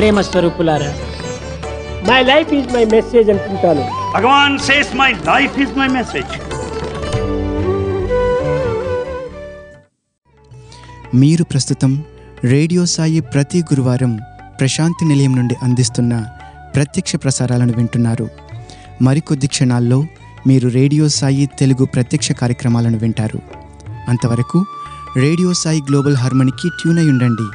ప్రేమ స్వరూపులారా my life is my message అనుకుంటాను Bhagavan says my life is my message మీరు ప్రస్తుతం రేడియో సాయి ప్రతి గురువారం ప్రశాంతి నిలయం నుండి అందిస్తున్న ప్రత్యక్ష ప్రసారాలను వింటున్నారు మరికొద్ది క్షణాల్లో మీరు రేడియో సాయి తెలుగు ప్రత్యక్ష కార్యక్రమాలను వింటారు అంతవరకు రేడియో సాయి గ్లోబల్ హార్మనీకి ట్యూన్ అయి ఉండండి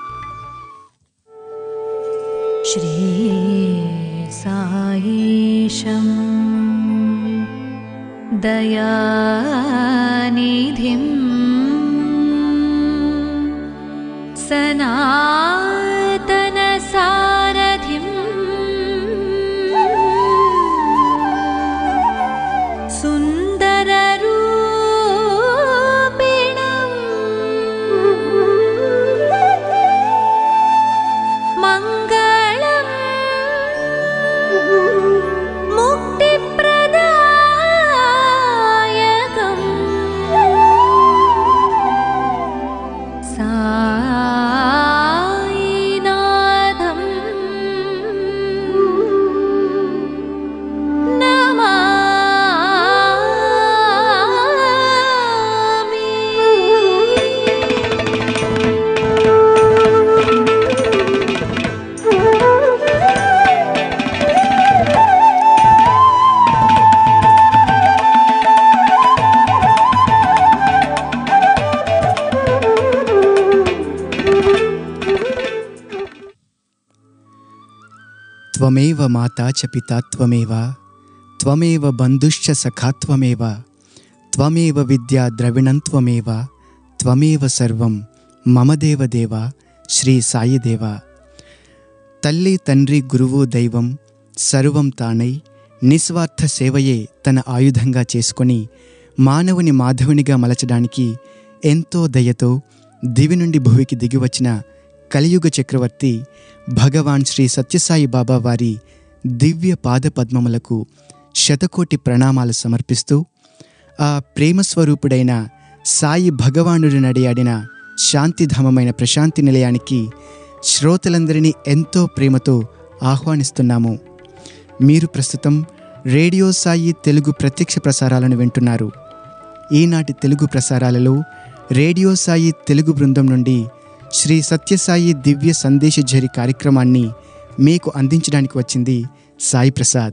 श्रीसायीशम् दयानिधिं सनातनसारथिम् सुन्दररूपिणम् मङ्गलम् मुक्तिप्रदायकम् सायिनाथम् नमामि త్వమేవ మాతా చ పితా త్వమేవ త్వమేవ బంధుశ్చ సఖా త్వమేవ త్వమేవ విద్యా ద్రవిణం త్వమేవ త్వమేవ సర్వం మమ దేవదేవ శ్రీ సాయి దేవ తల్లి తండ్రి గురువు దైవం సర్వం తానై నిస్వార్థ సేవయే తన ఆయుధంగా చేసుకొని మానవుని మాధవునిగా మలచడానికి ఎంతో దయతో దివి నుండి భువికి దిగివచ్చిన కలియుగ చక్రవర్తి భగవాన్ శ్రీ సత్యసాయి బాబా వారి దివ్య పాదపద్మములకు శతకోటి ప్రణామాలు సమర్పిస్తూ ఆ ప్రేమ స్వరూపుడైన సాయి భగవానుడు నడియాడిన శాంతిధామమైన ప్రశాంతి నిలయానికి శ్రోతలందరినీ ఎంతో ప్రేమతో ఆహ్వానిస్తున్నాము మీరు ప్రస్తుతం రేడియో సాయి తెలుగు ప్రత్యక్ష ప్రసారాలను వింటున్నారు ఈనాటి తెలుగు ప్రసారాలలో రేడియో సాయి తెలుగు బృందం నుండి శ్రీ సత్యసాయి దివ్య సందేశ ఝరి కార్యక్రమాన్ని మీకు అందించడానికి వచ్చింది సాయి ప్రసాద్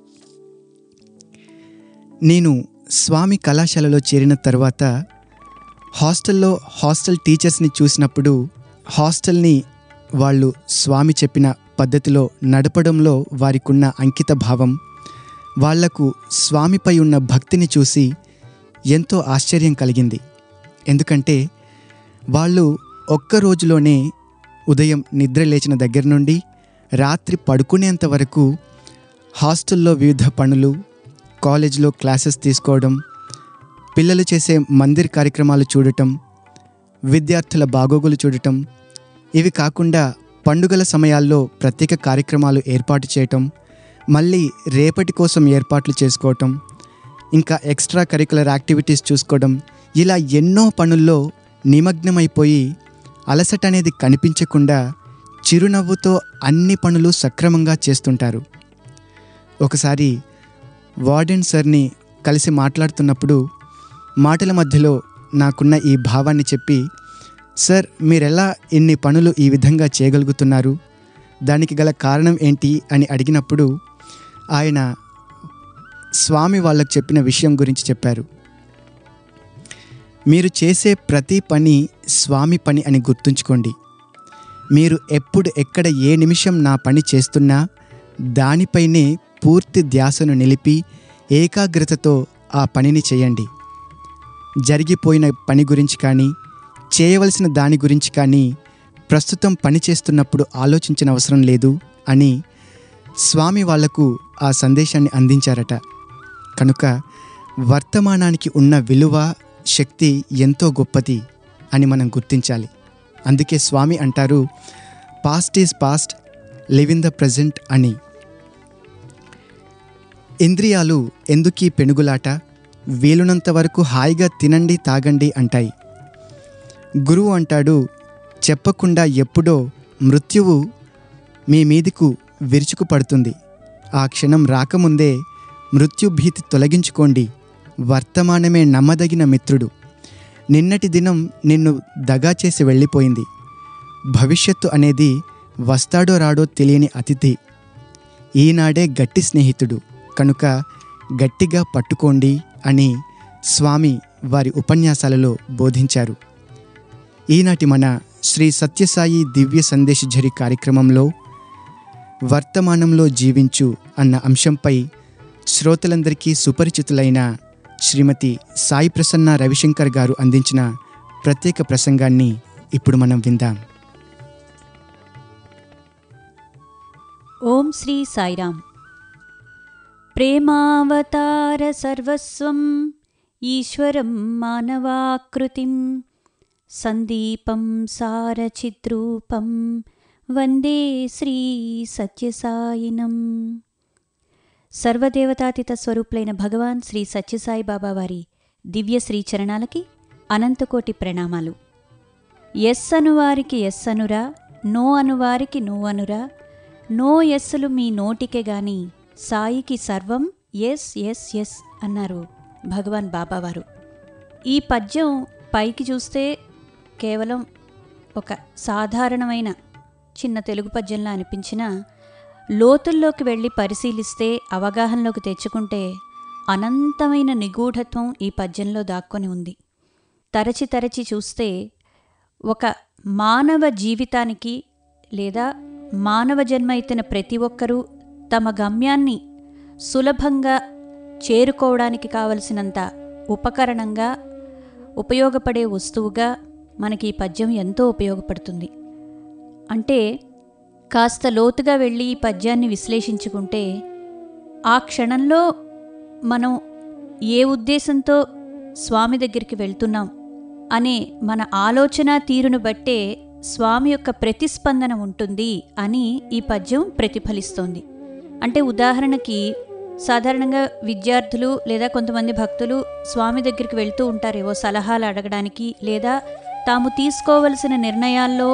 నేను స్వామి కళాశాలలో చేరిన తర్వాత హాస్టల్లో హాస్టల్ టీచర్స్ని చూసినప్పుడు హాస్టల్ని వాళ్ళు స్వామి చెప్పిన పద్ధతిలో నడపడంలో వారికున్న అంకిత భావం వాళ్లకు స్వామిపై ఉన్న భక్తిని చూసి ఎంతో ఆశ్చర్యం కలిగింది ఎందుకంటే వాళ్ళు ఒక్క రోజులోనే ఉదయం నిద్ర లేచిన దగ్గర నుండి రాత్రి పడుకునేంత వరకు హాస్టల్లో వివిధ పనులు కాలేజ్లో క్లాసెస్ తీసుకోవడం పిల్లలు చేసే మందిర్ కార్యక్రమాలు చూడటం విద్యార్థుల బాగోగులు చూడటం ఇవి కాకుండా పండుగల సమయాల్లో ప్రత్యేక కార్యక్రమాలు ఏర్పాటు చేయటం మళ్ళీ రేపటి కోసం ఏర్పాట్లు చేసుకోవటం ఇంకా ఎక్స్ట్రా కరికులర్ యాక్టివిటీస్ చూసుకోవడం ఇలా ఎన్నో పనుల్లో నిమగ్నమైపోయి అలసట అనేది కనిపించకుండా చిరునవ్వుతో అన్ని పనులు సక్రమంగా చేస్తుంటారు ఒకసారి వార్డెన్ సార్ని కలిసి మాట్లాడుతున్నప్పుడు మాటల మధ్యలో నాకున్న ఈ భావాన్ని చెప్పి సార్ మీరెలా ఇన్ని పనులు ఈ విధంగా చేయగలుగుతున్నారు దానికి గల కారణం ఏంటి అని అడిగినప్పుడు ఆయన స్వామి వాళ్ళకు చెప్పిన విషయం గురించి చెప్పారు మీరు చేసే ప్రతి పని స్వామి పని అని గుర్తుంచుకోండి మీరు ఎప్పుడు ఎక్కడ ఏ నిమిషం నా పని చేస్తున్నా దానిపైనే పూర్తి ధ్యాసను నిలిపి ఏకాగ్రతతో ఆ పనిని చేయండి జరిగిపోయిన పని గురించి కానీ చేయవలసిన దాని గురించి కానీ ప్రస్తుతం పని చేస్తున్నప్పుడు ఆలోచించిన అవసరం లేదు అని స్వామి వాళ్లకు ఆ సందేశాన్ని అందించారట కనుక వర్తమానానికి ఉన్న విలువ శక్తి ఎంతో గొప్పది అని మనం గుర్తించాలి అందుకే స్వామి అంటారు past is past live in the present అని ఇంద్రియాలు ఎందుకీ పెనుగులాట వీలునంత వరకు హాయిగా తినండి తాగండి అంటాయి గురువు అంటాడు చెప్పకుండా ఎప్పుడో మృత్యువు మీ మీదికు విరుచుకు పడుతుంది ఆ క్షణం రాకముందే మృత్యుభీతి తొలగించుకోండి వర్తమానమే నమ్మదగిన మిత్రుడు నిన్నటి దినం నిన్ను దగా చేసి వెళ్ళిపోయింది భవిష్యత్తు అనేది వస్తాడో రాడో తెలియని అతిథి ఈనాడే గట్టి స్నేహితుడు కనుక గట్టిగా పట్టుకోండి అని స్వామి వారి ఉపన్యాసాలలో బోధించారు ఈనాటి మన శ్రీ సత్యసాయి దివ్య సందేశఝరి కార్యక్రమంలో వర్తమానంలో జీవించు అన్న అంశంపై శ్రోతలందరికీ సుపరిచితులైన శ్రీమతి సాయి ప్రసన్న రవిశంకర్ గారు అందించిన ప్రత్యేక ప్రసంగాన్ని ఇప్పుడు మనం విందాం ఓం శ్రీ సాయిరామ్ ప్రేమావతార సర్వస్వం ఈశ్వరం మానవాకృతిం సందీపం సారచిద్రూపం వందే శ్రీ సత్యసాయినం సర్వదేవతాతీత స్వరూపులైన భగవాన్ శ్రీ సత్యసాయి బాబా వారి దివ్య శ్రీ చరణాలకి అనంతకోటి ప్రణామాలు ఎస్ అనువారికి ఎస్ అనురా నో అనువారికి నో అనురా నో ఎస్సులు మీ నోటికే గాని సాయికి సర్వం ఎస్ ఎస్ ఎస్ అన్నారు భగవాన్ బాబావారు ఈ పద్యం పైకి చూస్తే కేవలం ఒక సాధారణమైన చిన్న తెలుగు పద్యంలా అనిపించినా లోతుల్లోకి వెళ్ళి పరిశీలిస్తే అవగాహనలోకి తెచ్చుకుంటే అనంతమైన నిగూఢత్వం ఈ పద్యంలో దాక్కొని ఉంది తరచి తరచి చూస్తే ఒక మానవ జీవితానికి లేదా మానవ జన్మ ఎత్తిన ప్రతి ఒక్కరూ తమ గమ్యాన్ని సులభంగా చేరుకోవడానికి కావలసినంత ఉపకరణంగా ఉపయోగపడే వస్తువుగా మనకి ఈ పద్యం ఎంతో ఉపయోగపడుతుంది అంటే కాస్త లోతుగా వెళ్ళి ఈ పద్యాన్ని విశ్లేషించుకుంటే ఆ క్షణంలో మనం ఏ ఉద్దేశంతో స్వామి దగ్గరికి వెళ్తున్నాం అనే మన ఆలోచన తీరును బట్టే స్వామి యొక్క ప్రతిస్పందన ఉంటుంది అని ఈ పద్యం ప్రతిఫలిస్తోంది అంటే ఉదాహరణకి సాధారణంగా విద్యార్థులు లేదా కొంతమంది భక్తులు స్వామి దగ్గరికి వెళ్తూ ఉంటారేవో సలహాలు అడగడానికి లేదా తాము తీసుకోవలసిన నిర్ణయాల్లో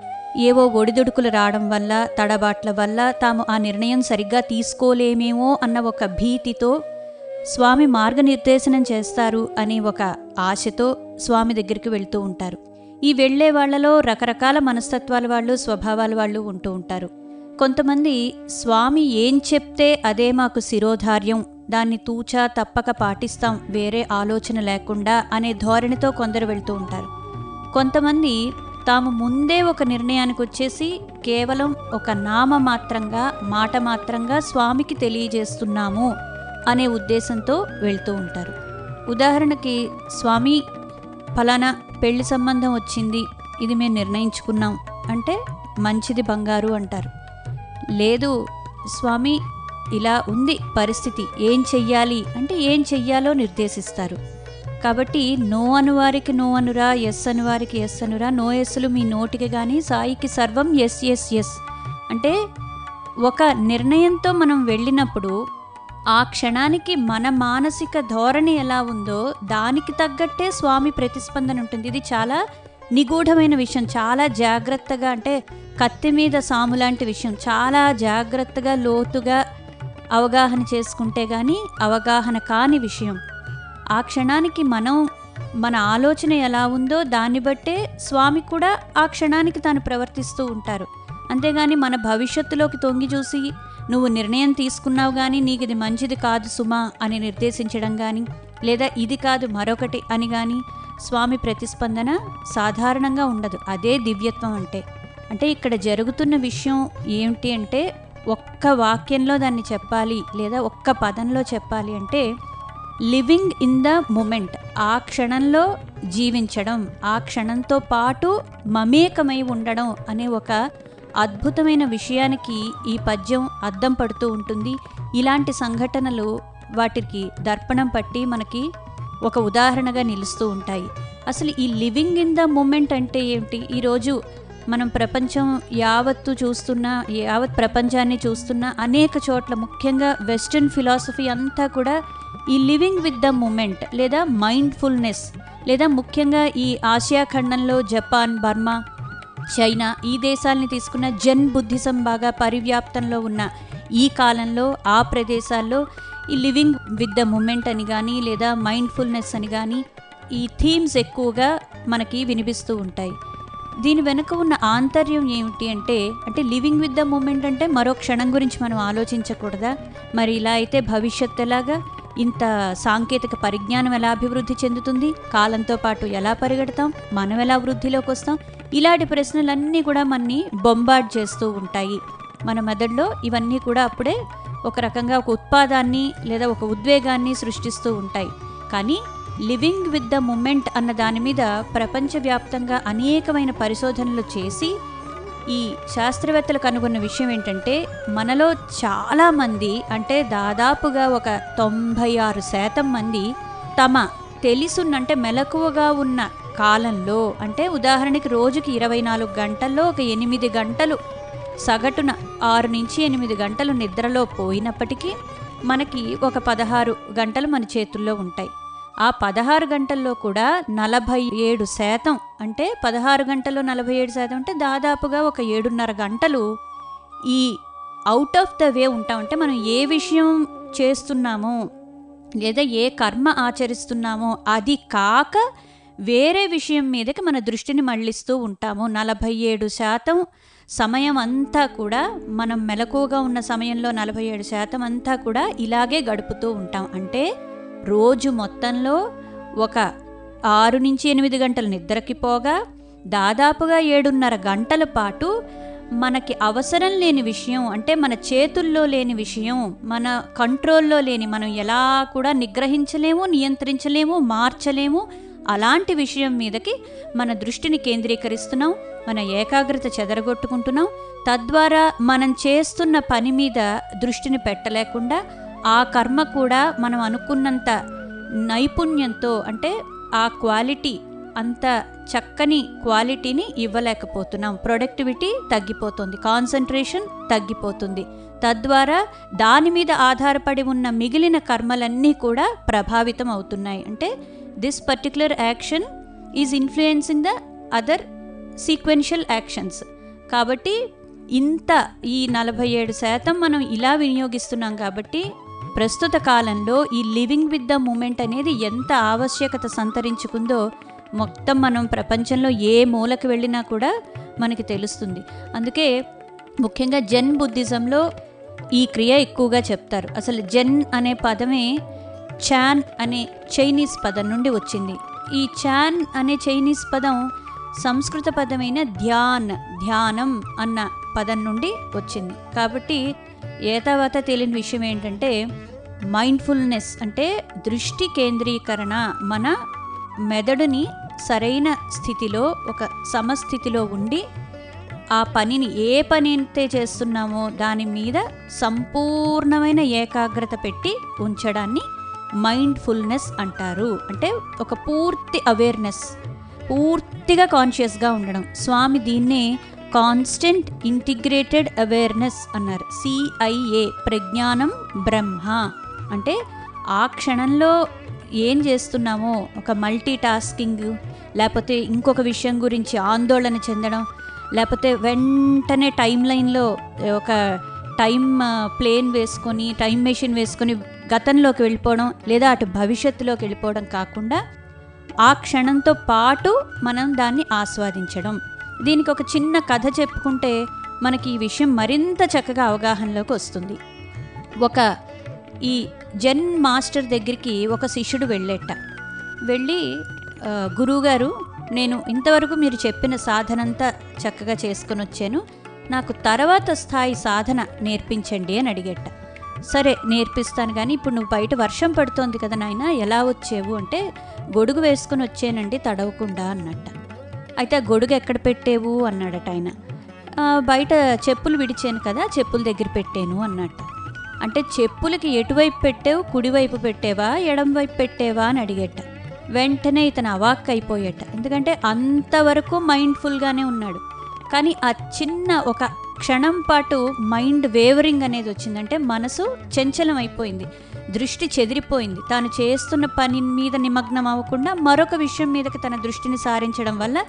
ఏవో ఒడిదుడుకులు రావడం వల్ల తడబాట్ల వల్ల తాము ఆ నిర్ణయం సరిగ్గా తీసుకోలేమేమో అన్న ఒక భీతితో స్వామి మార్గనిర్దేశనం చేస్తారు అనే ఒక ఆశతో స్వామి దగ్గరికి వెళ్తూ ఉంటారు ఈ వెళ్ళే వాళ్ళలో రకరకాల మనస్తత్వాల వాళ్ళు స్వభావాల వాళ్ళు ఉంటూ ఉంటారు కొంతమంది స్వామి ఏం చెప్తే అదే మాకు శిరోధార్యం దాన్ని తూచా తప్పక పాటిస్తాం వేరే ఆలోచన లేకుండా అనే ధోరణితో కొందరు వెళ్తూ ఉంటారు కొంతమంది తాము ముందే ఒక నిర్ణయానికి వచ్చేసి కేవలం ఒక నామ మాత్రంగా మాట మాత్రంగా స్వామికి తెలియజేస్తున్నాము అనే ఉద్దేశంతో వెళ్తూ ఉంటారు ఉదాహరణకి స్వామి ఫలానా పెళ్లి సంబంధం వచ్చింది ఇది మేము నిర్ణయించుకున్నాం అంటే మంచిది బంగారు అంటారు లేదు స్వామి ఇలా ఉంది పరిస్థితి ఏం చెయ్యాలి అంటే ఏం చెయ్యాలో నిర్దేశిస్తారు కాబట్టి నో అనువారికి నో అనురా ఎస్ అనువారికి ఎస్ అనురా నో ఎస్లు మీ నోటికి కానీ సాయికి సర్వం ఎస్ ఎస్ ఎస్ అంటే ఒక నిర్ణయంతో మనం వెళ్ళినప్పుడు ఆ క్షణానికి మన మానసిక ధోరణి ఎలా ఉందో దానికి తగ్గట్టే స్వామి ప్రతిస్పందన ఉంటుంది ఇది చాలా నిగూఢమైన విషయం చాలా జాగ్రత్తగా అంటే కత్తి మీద సాము లాంటి విషయం చాలా జాగ్రత్తగా లోతుగా అవగాహన చేసుకుంటే కానీ అవగాహన కాని విషయం ఆ క్షణానికి మనం మన ఆలోచన ఎలా ఉందో దాన్ని బట్టే స్వామి కూడా ఆ క్షణానికి తాను ప్రవర్తిస్తూ ఉంటారు అంతేగాని మన భవిష్యత్తులోకి తొంగి చూసి నువ్వు నిర్ణయం తీసుకున్నావు కానీ నీకు ఇది మంచిది కాదు సుమా అని నిర్దేశించడం కానీ లేదా ఇది కాదు మరొకటి అని కానీ స్వామి ప్రతిస్పందన సాధారణంగా ఉండదు అదే దివ్యత్వం అంటే అంటే ఇక్కడ జరుగుతున్న విషయం ఏమిటి అంటే ఒక్క వాక్యంలో దాన్ని చెప్పాలి లేదా ఒక్క పదంలో చెప్పాలి అంటే లివింగ్ ఇన్ ద మూమెంట్ ఆ క్షణంలో జీవించడం ఆ క్షణంతో పాటు మమేకమై ఉండడం అనే ఒక అద్భుతమైన విషయానికి ఈ పద్యం అద్దం పడుతూ ఉంటుంది ఇలాంటి సంఘటనలు వాటికి దర్పణం పట్టి మనకి ఒక ఉదాహరణగా నిలుస్తూ ఉంటాయి అసలు ఈ లివింగ్ ఇన్ ద మూమెంట్ అంటే ఏమిటి ఈరోజు మనం ప్రపంచం యావత్తు చూస్తున్న యావత్ ప్రపంచాన్ని చూస్తున్న అనేక చోట్ల ముఖ్యంగా వెస్టర్న్ ఫిలాసఫీ అంతా కూడా ఈ లివింగ్ విత్ ద మూమెంట్ లేదా మైండ్ఫుల్నెస్ లేదా ముఖ్యంగా ఈ ఆసియా ఖండంలో జపాన్ బర్మా చైనా ఈ దేశాలని తీసుకున్న జన్ బుద్ధిజం బాగా పరివ్యాప్తంలో ఉన్న ఈ కాలంలో ఆ ప్రదేశాల్లో ఈ లివింగ్ విత్ ద మూమెంట్ అని కానీ లేదా మైండ్ఫుల్నెస్ అని కానీ ఈ థీమ్స్ ఎక్కువగా మనకి వినిపిస్తూ ఉంటాయి దీని వెనుక ఉన్న ఆంతర్యం ఏమిటి అంటే అంటే లివింగ్ విత్ ద మూమెంట్ అంటే మరో క్షణం గురించి మనం ఆలోచించకూడదా మరి ఇలా అయితే భవిష్యత్ ఎలాగా ఇంత సాంకేతిక పరిజ్ఞానం ఎలా అభివృద్ధి చెందుతుంది కాలంతో పాటు ఎలా పరిగెడతాం మనం ఎలా వృద్ధిలోకి వస్తాం ఇలాంటి ప్రశ్నలన్నీ కూడా మనని బొంబార్డ్ చేస్తూ ఉంటాయి మన మెదడులో ఇవన్నీ కూడా అప్పుడే ఒక రకంగా ఒక ఉత్పాదాన్ని లేదా ఒక ఉద్వేగాన్ని సృష్టిస్తూ ఉంటాయి కానీ లివింగ్ విత్ ద మూమెంట్ అన్న దాని మీద ప్రపంచవ్యాప్తంగా అనేకమైన పరిశోధనలు చేసి ఈ శాస్త్రవేత్తలు కనుగొన్న విషయం ఏంటంటే మనలో చాలామంది అంటే దాదాపుగా ఒక తొంభై ఆరు శాతం మంది తమ తెలుసున్న అంటే మెలకువగా ఉన్న కాలంలో అంటే ఉదాహరణకి రోజుకి ఇరవై నాలుగు గంటల్లో ఒక ఎనిమిది గంటలు సగటున ఆరు నుంచి ఎనిమిది గంటలు నిద్రలో పోయినప్పటికీ మనకి ఒక పదహారు గంటలు మన చేతుల్లో ఉంటాయి ఆ పదహారు గంటల్లో కూడా నలభై ఏడు శాతం అంటే పదహారు గంటల్లో నలభై ఏడు శాతం అంటే దాదాపుగా ఒక ఏడున్నర గంటలు ఈ అవుట్ ఆఫ్ ద వే ఉంటాం అంటే మనం ఏ విషయం చేస్తున్నామో లేదా ఏ కర్మ ఆచరిస్తున్నామో అది కాక వేరే విషయం మీదకి మన దృష్టిని మళ్ళిస్తూ ఉంటాము నలభై ఏడు శాతం సమయం అంతా కూడా మనం మెలకువగా ఉన్న సమయంలో నలభై ఏడు శాతం అంతా కూడా ఇలాగే గడుపుతూ ఉంటాం అంటే రోజు మొత్తంలో ఒక ఆరు నుంచి ఎనిమిది గంటలు నిద్రకి పోగా దాదాపుగా ఏడున్నర గంటల పాటు మనకి అవసరం లేని విషయం అంటే మన చేతుల్లో లేని విషయం మన కంట్రోల్లో లేని మనం ఎలా కూడా నిగ్రహించలేము నియంత్రించలేము మార్చలేము అలాంటి విషయం మీదకి మన దృష్టిని కేంద్రీకరిస్తున్నాం మన ఏకాగ్రత చెదరగొట్టుకుంటున్నాం తద్వారా మనం చేస్తున్న పని మీద దృష్టిని పెట్టలేకుండా ఆ కర్మ కూడా మనం అనుకున్నంత నైపుణ్యంతో అంటే ఆ క్వాలిటీ అంత చక్కని క్వాలిటీని ఇవ్వలేకపోతున్నాం ప్రొడక్టివిటీ తగ్గిపోతుంది కాన్సన్ట్రేషన్ తగ్గిపోతుంది తద్వారా దాని మీద ఆధారపడి ఉన్న మిగిలిన కర్మలన్నీ కూడా ప్రభావితం అవుతున్నాయి అంటే this particular action is influencing the other sequential actions కాబట్టి ఇంత ఈ నలభై ఏడు శాతం మనం ఇలా వినియోగిస్తున్నాం కాబట్టి ప్రస్తుత కాలంలో ఈ లివింగ్ విత్ ద మూమెంట్ అనేది ఎంత ఆవశ్యకత సంతరించుకుందో మొత్తం మనం ప్రపంచంలో ఏ మూలకు వెళ్ళినా కూడా మనకి తెలుస్తుంది అందుకే ముఖ్యంగా జెన్ బుద్ధిజంలో ఈ క్రియ ఎక్కువగా చెప్తారు అసలు జెన్ అనే పదమే చాన్ అనే చైనీస్ పదం నుండి వచ్చింది ఈ చాన్ అనే చైనీస్ పదం సంస్కృత పదమైన ధ్యాన్ ధ్యానం అన్న పదం నుండి వచ్చింది కాబట్టి ఏతావాత తెలియని విషయం ఏంటంటే మైండ్ఫుల్నెస్ అంటే దృష్టి కేంద్రీకరణ మన మెదడుని సరైన స్థితిలో ఒక సమస్థితిలో ఉండి ఆ పనిని ఏ పని అయితే చేస్తున్నామో దాని మీద సంపూర్ణమైన ఏకాగ్రత పెట్టి ఉంచడాన్ని మైండ్ఫుల్నెస్ అంటారు అంటే ఒక పూర్తి అవేర్నెస్ పూర్తిగా కాన్షియస్గా ఉండడం స్వామి దీన్నే కాన్స్టెంట్ ఇంటిగ్రేటెడ్ అవేర్నెస్ అన్నారు సిఐఏ ప్రజ్ఞానం బ్రహ్మ అంటే ఆ క్షణంలో ఏం చేస్తున్నామో ఒక మల్టీ టాస్కింగ్ లేకపోతే ఇంకొక విషయం గురించి ఆందోళన చెందడం లేకపోతే వెంటనే టైం లైన్లో ఒక టైం ప్లేన్ వేసుకొని టైం మెషిన్ వేసుకొని గతంలోకి వెళ్ళిపోవడం లేదా అటు భవిష్యత్తులోకి వెళ్ళిపోవడం కాకుండా ఆ క్షణంతో పాటు మనం దాన్ని ఆస్వాదించడం దీనికి ఒక చిన్న కథ చెప్పుకుంటే మనకి ఈ విషయం మరింత చక్కగా అవగాహనలోకి వస్తుంది ఒక ఈ జెన్ మాస్టర్ దగ్గరికి ఒక శిష్యుడు వెళ్ళేట వెళ్ళి "ఆ, గురువుగారు నేను ఇంతవరకు మీరు చెప్పిన సాధనంతా చక్కగా చేసుకొని వచ్చాను నాకు తర్వాత స్థాయి సాధన నేర్పించండి అని అడిగేట సరే నేర్పిస్తాను కానీ ఇప్పుడు నువ్వు బయట వర్షం పడుతోంది కదా నాయన ఎలా వచ్చేవు అంటే గొడుగు వేసుకుని వచ్చానండి తడవకుండా అన్నట్ట అయితే ఆ గొడుగు ఎక్కడ పెట్టేవు అన్నాడట ఆయన "ఆ, బయట చెప్పులు విడిచాను కదా చెప్పుల దగ్గర పెట్టాను అన్నట్ట అంటే చెప్పులకి ఎటువైపు పెట్టావు కుడివైపు పెట్టేవా ఎడం వైపు పెట్టేవా అని అడిగేట వెంటనే ఇతను అవాక్ అయిపోయేట ఎందుకంటే అంతవరకు మైండ్ఫుల్గానే ఉన్నాడు కానీ ఆ చిన్న ఒక క్షణం పాటు మైండ్ వేవరింగ్ అనేది వచ్చిందంటే మనసు చంచలం అయిపోయింది దృష్టి చెదిరిపోయింది తాను చేస్తున్న పని మీద నిమగ్నం అవ్వకుండా మరొక విషయం మీదకి తన దృష్టిని సారించడం వల్ల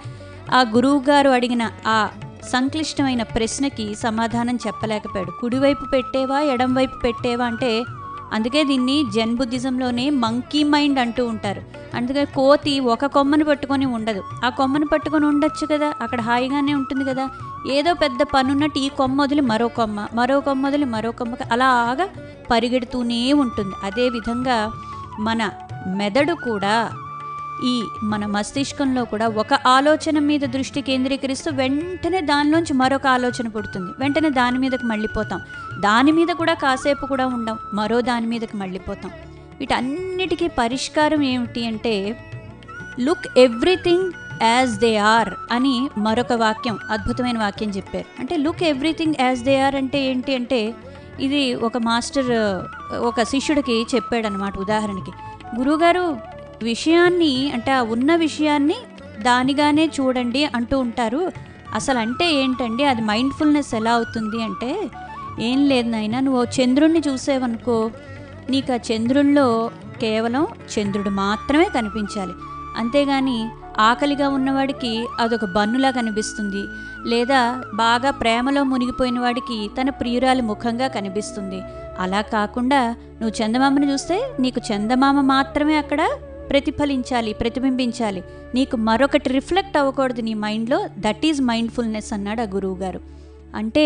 ఆ గురువుగారు అడిగిన ఆ సంక్లిష్టమైన ప్రశ్నకి సమాధానం చెప్పలేకపోయాడు కుడివైపు పెట్టేవా ఎడంవైపు పెట్టేవా అంటే అందుకే దీన్ని జన్ బుద్ధిజంలోనే మంకీ మైండ్ అంటూ ఉంటారు అందుకే కోతి ఒక కొమ్మను పట్టుకొని ఉండదు ఆ కొమ్మను పట్టుకొని ఉండొచ్చు కదా అక్కడ హాయిగానే ఉంటుంది కదా ఏదో పెద్ద పనున్నట్టు ఈ కొమ్మ వదిలి మరో కొమ్మ మరో కొమ్మ వదిలి మరో కొమ్మ అలాగా పరిగెడుతూనే ఉంటుంది అదేవిధంగా మన మెదడు కూడా ఈ మన మస్తిష్కంలో కూడా ఒక ఆలోచన మీద దృష్టి కేంద్రీకరిస్తూ వెంటనే దానిలోంచి మరొక ఆలోచన పుడుతుంది వెంటనే దాని మీదకి మళ్ళీపోతాం దాని మీద కూడా కాసేపు కూడా ఉండం మరో దాని మీదకి మళ్ళీపోతాం వీటన్నిటికీ పరిష్కారం ఏమిటి అంటే look everything as they are అని మరొక వాక్యం అద్భుతమైన వాక్యం చెప్పారు అంటే look everything as they are అంటే ఏంటి అంటే ఇది ఒక మాస్టర్ ఒక శిష్యుడికి చెప్పాడనమాట ఉదాహరణకి గురువుగారు విషయాన్ని అంటే ఆ ఉన్న విషయాన్ని దానిగానే చూడండి అంటూ ఉంటారు అసలు అంటే ఏంటండి అది మైండ్ఫుల్నెస్ ఎలా అవుతుంది అంటే ఏం లేదు నాయనా నువ్వు ఓ చంద్రుణ్ణి చూసేవనుకో నీకు ఆ చంద్రుల్లో కేవలం చంద్రుడు మాత్రమే కనిపించాలి అంతేగాని ఆకలిగా ఉన్నవాడికి అదొక బన్నులా కనిపిస్తుంది లేదా బాగా ప్రేమలో మునిగిపోయిన వాడికి తన ప్రియురాలి ముఖంగా కనిపిస్తుంది అలా కాకుండా నువ్వు చందమామని చూస్తే నీకు చందమామ మాత్రమే అక్కడ ప్రతిఫలించాలి ప్రతిబింబించాలి నీకు మరొకటి రిఫ్లెక్ట్ అవ్వకూడదు నీ మైండ్లో దట్ ఈజ్ మైండ్ఫుల్నెస్ అన్నాడు ఆ గురువు గారు అంటే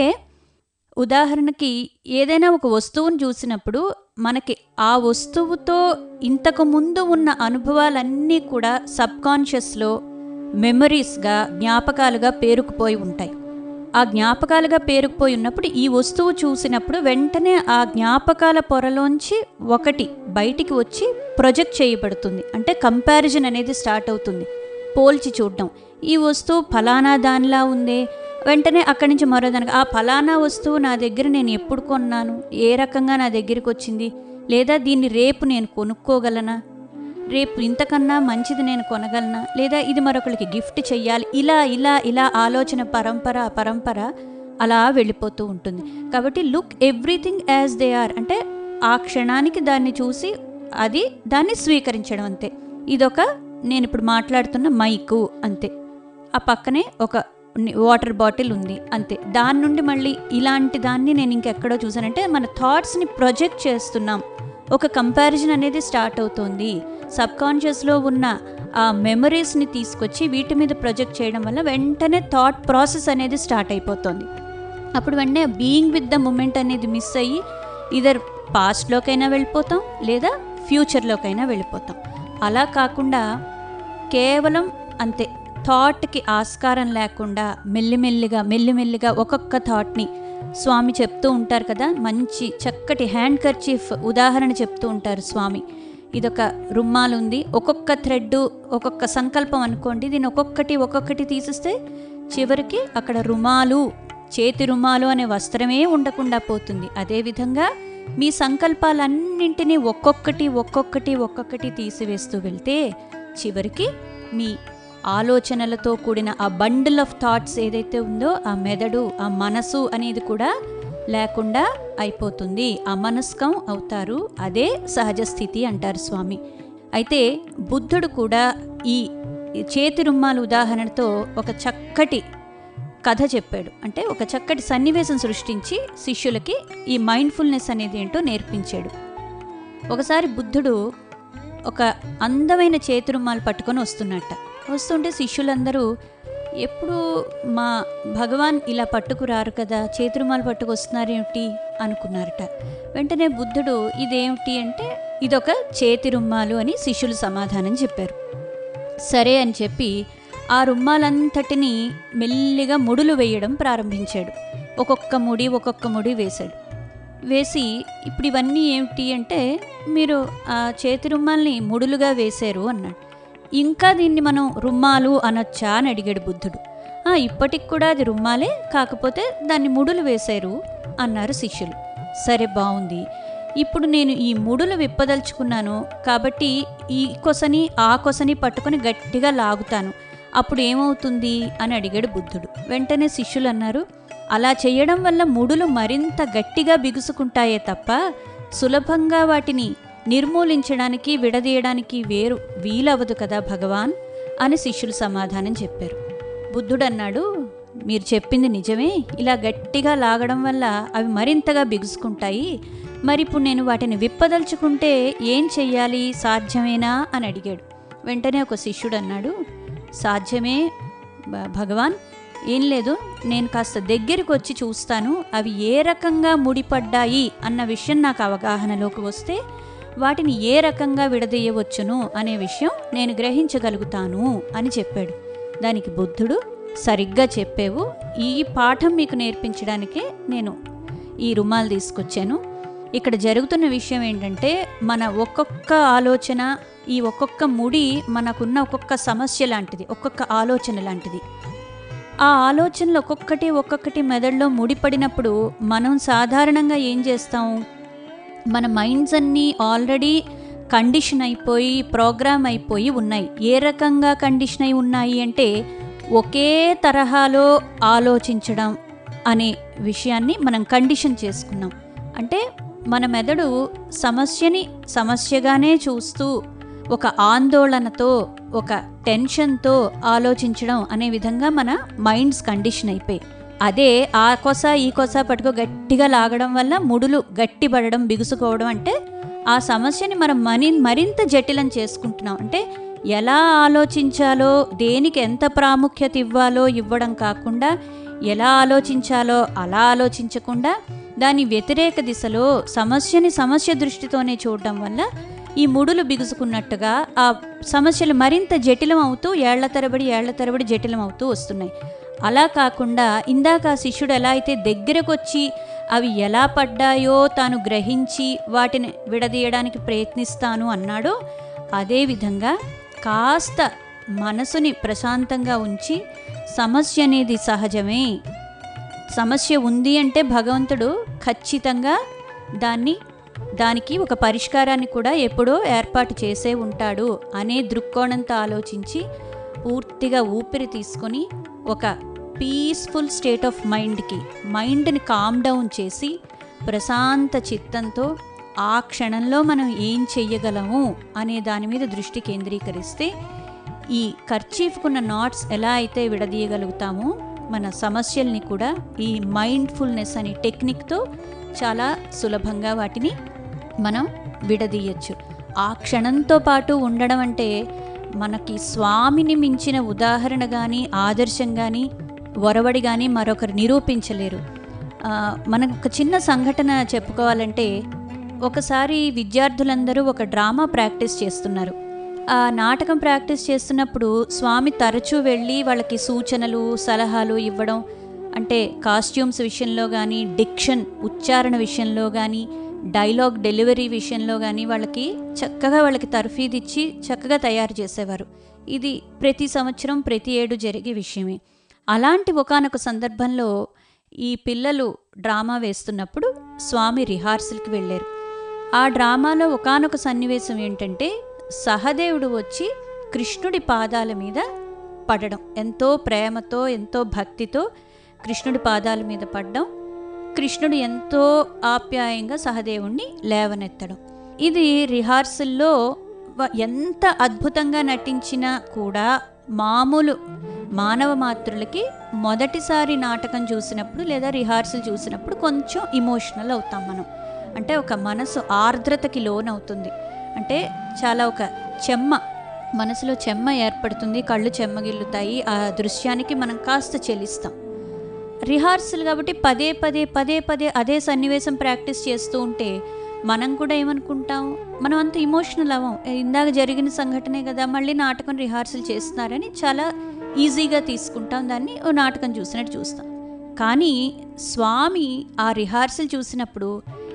ఉదాహరణకి ఏదైనా ఒక వస్తువును చూసినప్పుడు మనకి ఆ వస్తువుతో ఇంతకు ముందు ఉన్న అనుభవాలన్నీ కూడా సబ్కాన్షియస్లో మెమరీస్గా జ్ఞాపకాలుగా పేరుకుపోయి ఉంటాయి ఆ జ్ఞాపకాలుగా పేరుకుపోయి ఉన్నప్పుడు ఈ వస్తువు చూసినప్పుడు వెంటనే ఆ జ్ఞాపకాల పొరలోంచి ఒకటి బయటికి వచ్చి ప్రొజెక్ట్ చేయబడుతుంది అంటే కంపారిజన్ అనేది స్టార్ట్ అవుతుంది పోల్చి చూడడం ఈ వస్తువు ఫలానా దానిలా ఉందే వెంటనే అక్కడి నుంచి మరో దానికి ఆ ఫలానా వస్తువు నా దగ్గర నేను ఎప్పుడు కొన్నాను ఏ రకంగా నా దగ్గరికి వచ్చింది లేదా దీన్ని రేపు నేను కొనుక్కోగలనా రేపు ఇంతకన్నా మంచిది నేను కొనగలనా లేదా ఇది మరొకరికి గిఫ్ట్ చెయ్యాలి ఇలా ఇలా ఇలా ఆలోచన పరంపర పరంపర అలా వెళ్ళిపోతూ ఉంటుంది కాబట్టి look everything as they are అంటే ఆ క్షణానికి దాన్ని చూసి అది దాన్ని స్వీకరించడం అంతే ఇదొక నేను ఇప్పుడు మాట్లాడుతున్న మైకు అంతే ఆ పక్కనే ఒక ని- వాటర్ బాటిల్ ఉంది అంతే దాని నుండి మళ్ళీ ఇలాంటి దాన్ని నేను ఇంకెక్కడో చూసానంటే మన థాట్స్ని ప్రొజెక్ట్ చేస్తున్నాం ఒక కంపారిజన్ అనేది స్టార్ట్ అవుతుంది సబ్ కాన్షియస్లో ఉన్న ఆ మెమరీస్ని తీసుకొచ్చి వీటి మీద ప్రొజెక్ట్ చేయడం వల్ల వెంటనే థాట్ ప్రాసెస్ అనేది స్టార్ట్ అయిపోతుంది అప్పుడు వెంటనే బీయింగ్ విత్ ద మూమెంట్ అనేది మిస్ అయ్యి ఇదర్ పాస్ట్లోకైనా వెళ్ళిపోతాం లేదా ఫ్యూచర్లోకైనా వెళ్ళిపోతాం అలా కాకుండా కేవలం అంతే థాట్కి ఆస్కారం లేకుండా మెల్లిమెల్లిగా మెల్లిమెల్లిగా ఒక్కొక్క థాట్ని స్వామి చెప్తూ ఉంటారు కదా మంచి చక్కటి హ్యాండ్ కర్చీఫ్ ఉదాహరణ చెప్తూ ఉంటారు స్వామి ఇదొక రుమ్మాలు ఉంది ఒక్కొక్క థ్రెడ్ ఒక్కొక్క సంకల్పం అనుకోండి దీన్ని ఒక్కొక్కటి ఒక్కొక్కటి తీసిస్తే చివరికి అక్కడ రుమాలు చేతి రుమాలు అనే వస్త్రమే ఉండకుండా పోతుంది అదేవిధంగా మీ సంకల్పాలన్నింటినీ ఒక్కొక్కటి ఒక్కొక్కటి ఒక్కొక్కటి తీసివేస్తూ వెళ్తే చివరికి మీ ఆలోచనలతో కూడిన ఆ బండిల్ ఆఫ్ థాట్స్ ఏదైతే ఉందో ఆ మెదడు ఆ మనసు అనేది కూడా లేకుండా అయిపోతుంది అమనస్కం అవుతారు అదే సహజ స్థితి అంటారు స్వామి అయితే బుద్ధుడు కూడా ఈ ఈ చేతి రుమ్మాలు ఉదాహరణతో ఒక చక్కటి కథ చెప్పాడు అంటే ఒక చక్కటి సన్నివేశం సృష్టించి శిష్యులకి ఈ మైండ్ఫుల్నెస్ అనేది ఏంటో నేర్పించాడు ఒకసారి బుద్ధుడు ఒక అందమైన చేతి రుమాలు పట్టుకొని వస్తున్నట్ట వస్తుంటే శిష్యులందరూ ఎప్పుడు మా భగవాన్ ఇలా పట్టుకురారు కదా చేతి రుమాలు పట్టుకు వస్తున్నారేమిటి అనుకున్నారట వెంటనే బుద్ధుడు ఇదేమిటి అంటే ఇదొక చేతి రుమ్మాలు అని శిష్యులు సమాధానం చెప్పారు సరే అని చెప్పి ఆ రుమ్మాలంతటిని మెల్లిగా ముడులు వేయడం ప్రారంభించాడు ఒక్కొక్క ముడి ఒక్కొక్క ముడి వేశాడు వేసి ఇప్పుడు ఇవన్నీ ఏమిటి అంటే మీరు ఆ చేతి రుమ్మాల్ని ముడులుగా వేశారు అన్నాడు ఇంకా దీన్ని మనం రుమ్మాలు అనొచ్చా అని అడిగాడు బుద్ధుడు "ఆ, ఇప్పటికి కూడా అది రుమ్మాలే కాకపోతే దాన్ని ముడులు వేశారు అన్నారు శిష్యులు సరే బాగుంది ఇప్పుడు నేను ఈ ముడులు విప్పదలుచుకున్నాను కాబట్టి ఈ కొసని ఆ కొసని పట్టుకొని గట్టిగా లాగుతాను అప్పుడు ఏమవుతుంది అని అడిగాడు బుద్ధుడు వెంటనే శిష్యులు అన్నారు అలా చేయడం వల్ల ముడులు మరింత గట్టిగా బిగుసుకుంటాయే తప్ప సులభంగా వాటిని నిర్మూలించడానికి విడదీయడానికి వేరు వీలవదు కదా భగవాన్ అని శిష్యులు సమాధానం చెప్పారు బుద్ధుడు అన్నాడు మీరు చెప్పింది నిజమే ఇలా గట్టిగా లాగడం వల్ల అవి మరింతగా బిగుసుకుంటాయి మరి ఇప్పుడు నేను వాటిని విప్పదలుచుకుంటే ఏం చెయ్యాలి సాధ్యమేనా అని అడిగాడు వెంటనే ఒక శిష్యుడు అన్నాడు సాధ్యమే భ- భగవాన్ ఏం లేదు నేను కాస్త దగ్గరికి వచ్చి చూస్తాను అవి ఏ రకంగా ముడిపడ్డాయి అన్న విషయం నాకు అవగాహనలోకి వస్తే వాటిని ఏ రకంగా విడదీయవచ్చును అనే విషయం నేను గ్రహించగలుగుతాను అని చెప్పాడు దానికి బుద్ధుడు సరిగ్గా చెప్పేవు ఈ పాఠం మీకు నేర్పించడానికే నేను ఈ రుమాలు తీసుకొచ్చాను ఇక్కడ జరుగుతున్న విషయం ఏంటంటే మన ఒక్కొక్క ఆలోచన ఈ ఒక్కొక్క ముడి మనకున్న ఒక్కొక్క సమస్య లాంటిది ఒక్కొక్క ఆలోచన లాంటిది ఆ ఆలోచనలు ఒక్కొక్కటి ఒక్కొక్కటి మెదడులో ముడిపడినప్పుడు మనం సాధారణంగా ఏం చేస్తాం మన మైండ్స్ అన్నీ ఆల్రెడీ కండిషన్ అయిపోయి ప్రోగ్రామ్ అయిపోయి ఉన్నాయి ఏ రకంగా కండిషన్ అయి ఉన్నాయి అంటే ఒకే తరహాలో ఆలోచించడం అనే విషయాన్ని మనం కండిషన్ చేసుకున్నాం అంటే మన మెదడు సమస్యని సమస్యగానే చూస్తూ ఒక ఆందోళనతో ఒక టెన్షన్తో ఆలోచించడం అనే విధంగా మన మైండ్స్ కండిషన్ అయిపోయి అదే ఆ కొస ఈ కొస పట్టుకో గట్టిగా లాగడం వల్ల ముడులు గట్టిపడడం బిగుసుకోవడం అంటే ఆ సమస్యని మనం మని మరింత జటిలం చేసుకుంటున్నాం అంటే ఎలా ఆలోచించాలో దేనికి ఎంత ప్రాముఖ్యత ఇవ్వాలో ఇవ్వడం కాకుండా ఎలా ఆలోచించాలో అలా ఆలోచించకుండా దాని వ్యతిరేక దిశలో సమస్యని సమస్య దృష్టితోనే చూడడం వల్ల ఈ ముడులు బిగుసుకున్నట్టుగా ఆ సమస్యలు మరింత జటిలం అవుతూ ఏళ్ల తరబడి ఏళ్ల తరబడి జటిలం అవుతూ వస్తున్నాయి అలా కాకుండా ఇందాక ఆ శిష్యుడు ఎలా అయితే దగ్గరకు వచ్చి అవి ఎలా పడ్డాయో తాను గ్రహించి వాటిని విడదీయడానికి ప్రయత్నిస్తాను అన్నాడో అదేవిధంగా కాస్త మనసుని ప్రశాంతంగా ఉంచి సమస్య అనేది సహజమే సమస్య ఉంది అంటే భగవంతుడు ఖచ్చితంగా దాన్ని దానికి ఒక పరిష్కారాన్ని కూడా ఎప్పుడో ఏర్పాటు చేసే ఉంటాడు అనే దృక్కోణంతో ఆలోచించి పూర్తిగా ఊపిరి తీసుకొని ఒక పీస్ఫుల్ స్టేట్ ఆఫ్ మైండ్కి మైండ్ని కామ్ డౌన్ చేసి ప్రశాంత చిత్తంతో ఆ క్షణంలో మనం ఏం చెయ్యగలము అనే దాని మీద దృష్టి కేంద్రీకరిస్తే ఈ ఖర్చీఫ్కున్న నాట్స్ ఎలా అయితే విడదీయగలుగుతామో మన సమస్యల్ని కూడా ఈ మైండ్ఫుల్నెస్ అనే టెక్నిక్తో చాలా సులభంగా వాటిని మనం విడదీయచ్చు ఆ క్షణంతో పాటు ఉండడం అంటే మనకి స్వామిని మించిన ఉదాహరణ కానీ ఆదర్శం కానీ ఒరవడి కానీ మరొకరు నిరూపించలేరు ఆ, మనకు ఒక చిన్న సంఘటన చెప్పుకోవాలంటే ఒకసారి విద్యార్థులందరూ ఒక డ్రామా ప్రాక్టీస్ చేస్తున్నారు ఆ నాటకం ప్రాక్టీస్ చేస్తున్నప్పుడు స్వామి తరచూ వెళ్ళి వాళ్ళకి సూచనలు సలహాలు ఇవ్వడం అంటే కాస్ట్యూమ్స్ విషయంలో కానీ డిక్షన్ ఉచ్చారణ విషయంలో కానీ డైలాగ్ డెలివరీ విషయంలో కానీ వాళ్ళకి చక్కగా వాళ్ళకి తర్ఫీదు ఇచ్చి చక్కగా తయారు చేసేవారు ఇది ప్రతి సంవత్సరం ప్రతి ఏడు జరిగే విషయమే అలాంటి ఒకానొక సందర్భంలో ఈ పిల్లలు డ్రామా వేస్తున్నప్పుడు స్వామి రిహార్సల్కి వెళ్ళారు ఆ డ్రామాలో ఒకానొక సన్నివేశం ఏంటంటే సహదేవుడు వచ్చి కృష్ణుడి పాదాల మీద పడడం ఎంతో ప్రేమతో ఎంతో భక్తితో కృష్ణుడి పాదాల మీద పడడం కృష్ణుడు ఎంతో ఆప్యాయంగా సహదేవుణ్ణి లేవనెత్తడం ఇది రిహార్సల్లో వ- ఎంత అద్భుతంగా నటించినా కూడా మామూలు మానవ మాతృలకి మొదటిసారి నాటకం చూసినప్పుడు లేదా రిహార్సల్ చూసినప్పుడు కొంచెం ఇమోషనల్ అవుతాం మనం అంటే ఒక మనసు ఆర్ద్రతకి లోనవుతుంది అంటే చాలా ఒక చెమ్మ మనసులో చెమ్మ ఏర్పడుతుంది కళ్ళు చెమ్మగిల్లుతాయి ఆ దృశ్యానికి మనం కాస్త చెలిస్తాం రిహార్సల్ కాబట్టి పదే పదే పదే పదే అదే సన్నివేశం ప్రాక్టీస్ చేస్తూ ఉంటే మనం కూడా ఏమనుకుంటాం మనం అంత ఇమోషనల్ అవ్వం ఏ, ఇందాక జరిగిన సంఘటనే కదా మళ్ళీ నాటకం రిహార్సల్ చేస్తున్నారని చాలా ఈజీగా తీసుకుంటాం దాన్ని ఓ నాటకం చూసినట్టు చూస్తాం కానీ స్వామి ఆ రిహార్సల్ చూసినప్పుడు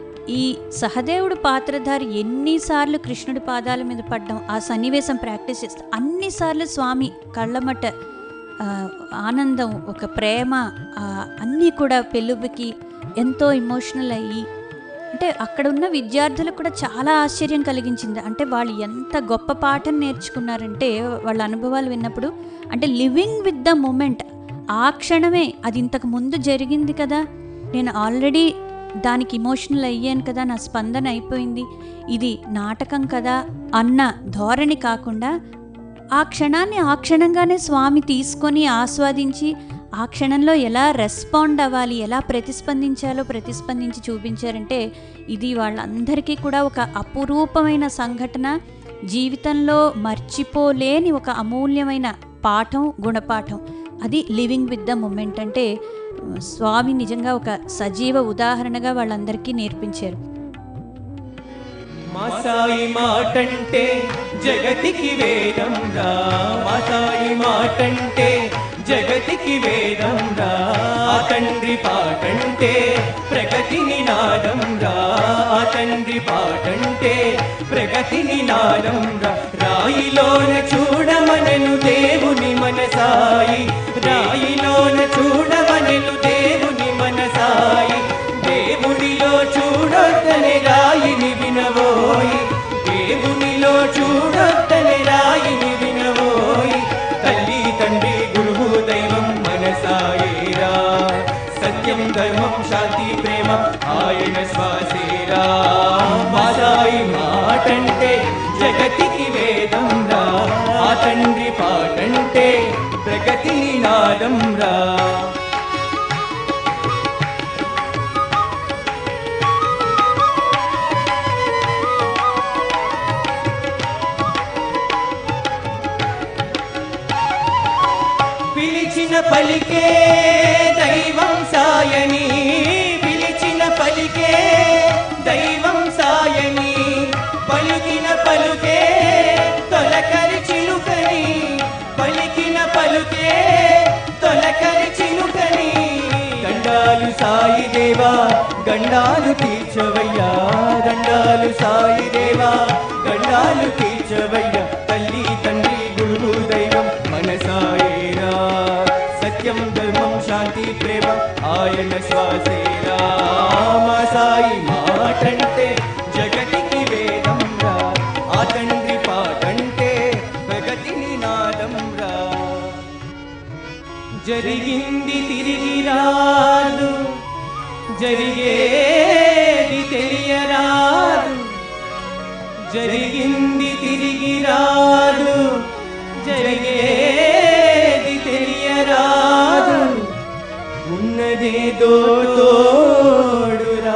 ఈ సహదేవుడు పాత్రధారి ఎన్నిసార్లు కృష్ణుడి పాదాల మీద పడ్డం ఆ సన్నివేశం ప్రాక్టీస్ చేస్తా అన్నిసార్లు స్వామి కళ్ళమట ఆ, ఆనందం ఒక ప్రేమ ఆ, అన్నీ కూడా పెళ్ళుబికి ఎంతో ఇమోషనల్ అయ్యి అంటే అక్కడ ఉన్న విద్యార్థులకు కూడా చాలా ఆశ్చర్యం కలిగించింది అంటే వాళ్ళు ఎంత గొప్ప పాఠం నేర్చుకున్నారంటే వాళ్ళ అనుభవాలు విన్నప్పుడు అంటే లివింగ్ విత్ ద మూమెంట్ ఆ క్షణమే అది ఇంతకు ముందు జరిగింది కదా నేను ఆల్రెడీ దానికి ఇమోషనల్ అయ్యాను కదా నా స్పందన అయిపోయింది ఇది నాటకం కదా అన్న ధోరణి కాకుండా ఆ క్షణాన్ని ఆ క్షణంగానే స్వామి తీసుకొని ఆస్వాదించి ఆ క్షణంలో ఎలా రెస్పాండ్ అవ్వాలి ఎలా ప్రతిస్పందించాలో ప్రతిస్పందించి చూపించారంటే ఇది వాళ్ళందరికీ కూడా ఒక అపురూపమైన సంఘటన జీవితంలో మర్చిపోలేని ఒక అమూల్యమైన పాఠం గుణపాఠం అది లివింగ్ విత్ ద మూమెంట్ అంటే స్వామి నిజంగా ఒక సజీవ ఉదాహరణగా వాళ్ళందరికీ నేర్పించారు మా సాయి మాటంటే జగతికి వేదం రా మా సాయి మాటంటే జగతికి వేదం రా ఆ తండ్రి పాటంటే ప్రగతి నినాదం రా ఆ తండ్రి పాటంటే ప్రగతి నినాదం రా రాయిలోన చూడమనను దేవుని మన సాయి రాయిలోన చూడమనను దేవుని మన సాయి దేవునిలో చూడొద్దనే రాయిని వినవోయి దేవునిలో చూడొద్దనే రాయిని వినవోయి తల్లి తండ్రి గురువు దైవం మనసాయేరా సత్యం ధర్మం శాంతి ప్రేమ ఆయన శ్వాసేరా మా సాయి మాటంటే జగతికి వేదం రా ఆ తండ్రి పాటంటే ప్రగతి నాదం రా పిలిచిన పలికే దైవం సాయని పిలిచిన పలికే దైవం సాయని పలికిన పలుకే తొలకరి చిలుకని పలికిన పలుకే తొలకరి చిలుకని దండాలు సాయి దేవా గండాలు తీర్చవయ్యా దండాలు సాయి దేవా గండాలు తీర్చవయ్యా తల్లి తండ్రి గురువు దైవం మనసాయేరా సత్యం ధర్మం శాంతి ప్రేమ ఆయన శ్వాసేరా మా సాయి మాటంటే జగతికి వేదం రా ఆ తండ్రి పాటంటే ప్రగతి నినాదం రా జరిగింది తిరిగి రాదు జరిగేది తెలియరాదు జరిగింది తిరిగి రాదు జరిగేది తెలియరాదు ఉన్నదేదో తోడురా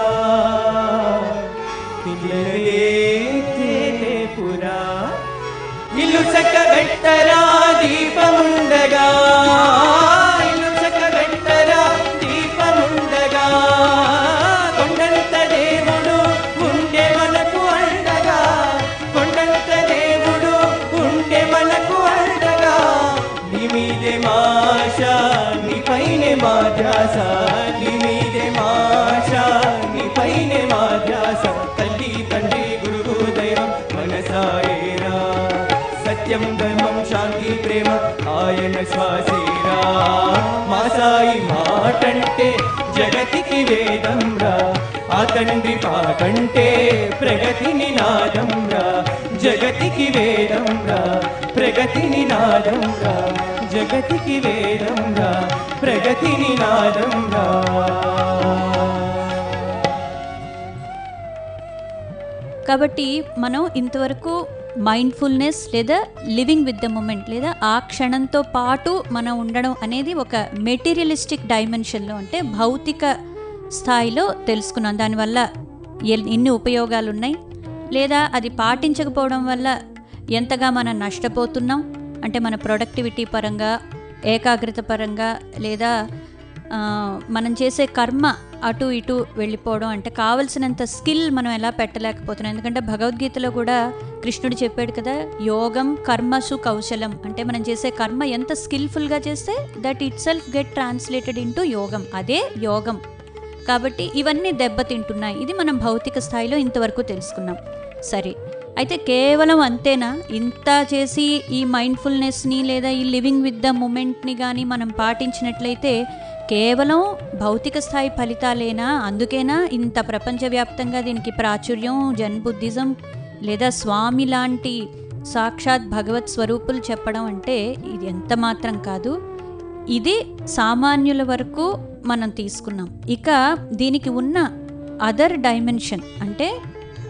పిల్లలే పురా ఇల్లు చక్కబెట్టరా దీపముండగా ఇల్లు చక్కబెట్టరా దీపముండగా కొండంత దేవుడు ఉండే మనకు అండగా కొండంత దేవుడు ఉండే మనకు అండగా నీ మీదే మాష నీ పైనే మా ధ్యాస నీ మీదే మాష నీ పైనే మా ధ్యాస తల్లి తండ్రి గురువు దైవం మనసాయేరా సత్యం ధర్మం శాంతి ప్రేమ ఆయన శ్వాసేరా మా సాయి మాటంటే జగతికి వేదం రా ఆ తండ్రి పాటంటే ప్రగతి నినాదం రా జగతికి వేదం రా ప్రగతి నినాదం రా జగతికి వేదం రా ప్రగతి నినాదం రా కాబట్టి మనం ఇంతవరకు మైండ్ఫుల్నెస్ లేదా లివింగ్ విత్ ద మూమెంట్ లేదా ఆ క్షణంతో పాటు మనం ఉండడం అనేది ఒక మెటీరియలిస్టిక్ డైమెన్షన్లో అంటే భౌతిక స్థాయిలో తెలుసుకున్నాం దానివల్ల ఎల్- ఎన్ని ఉపయోగాలు ఉన్నాయి లేదా అది పాటించకపోవడం వల్ల ఎంతగా మనం నష్టపోతున్నాం అంటే మన ప్రొడక్టివిటీ పరంగా ఏకాగ్రత పరంగా లేదా ఆ, మనం చేసే కర్మ అటు ఇటు వెళ్ళిపోవడం అంటే కావలసినంత స్కిల్ మనం ఎలా పెట్టలేకపోతున్నాం ఎందుకంటే భగవద్గీతలో కూడా కృష్ణుడు చెప్పాడు కదా యోగం కర్మసు కౌశలం అంటే మనం చేసే కర్మ ఎంత స్కిల్ఫుల్గా చేస్తే that itself get translated into యోగం అదే యోగం కాబట్టి ఇవన్నీ దెబ్బతింటున్నాయి ఇది మనం భౌతిక స్థాయిలో ఇంతవరకు తెలుసుకున్నాం సరే అయితే కేవలం అంతేనా ఇంత చేసి ఈ మైండ్ఫుల్నెస్ని లేదా ఈ లివింగ్ విత్ ద మూమెంట్ని కానీ మనం పాటించినట్లయితే కేవలం భౌతిక స్థాయి ఫలితాలేనా అందుకేనా ఇంత ప్రపంచవ్యాప్తంగా దీనికి ప్రాచుర్యం జన్ బుద్ధిజం లేదా స్వామి లాంటి సాక్షాత్ భగవత్ స్వరూపులు చెప్పడం అంటే ఇది ఎంత మాత్రం కాదు ఇది సామాన్యుల వరకు మనం తీసుకున్నాం ఇక దీనికి ఉన్న అదర్ డైమెన్షన్ అంటే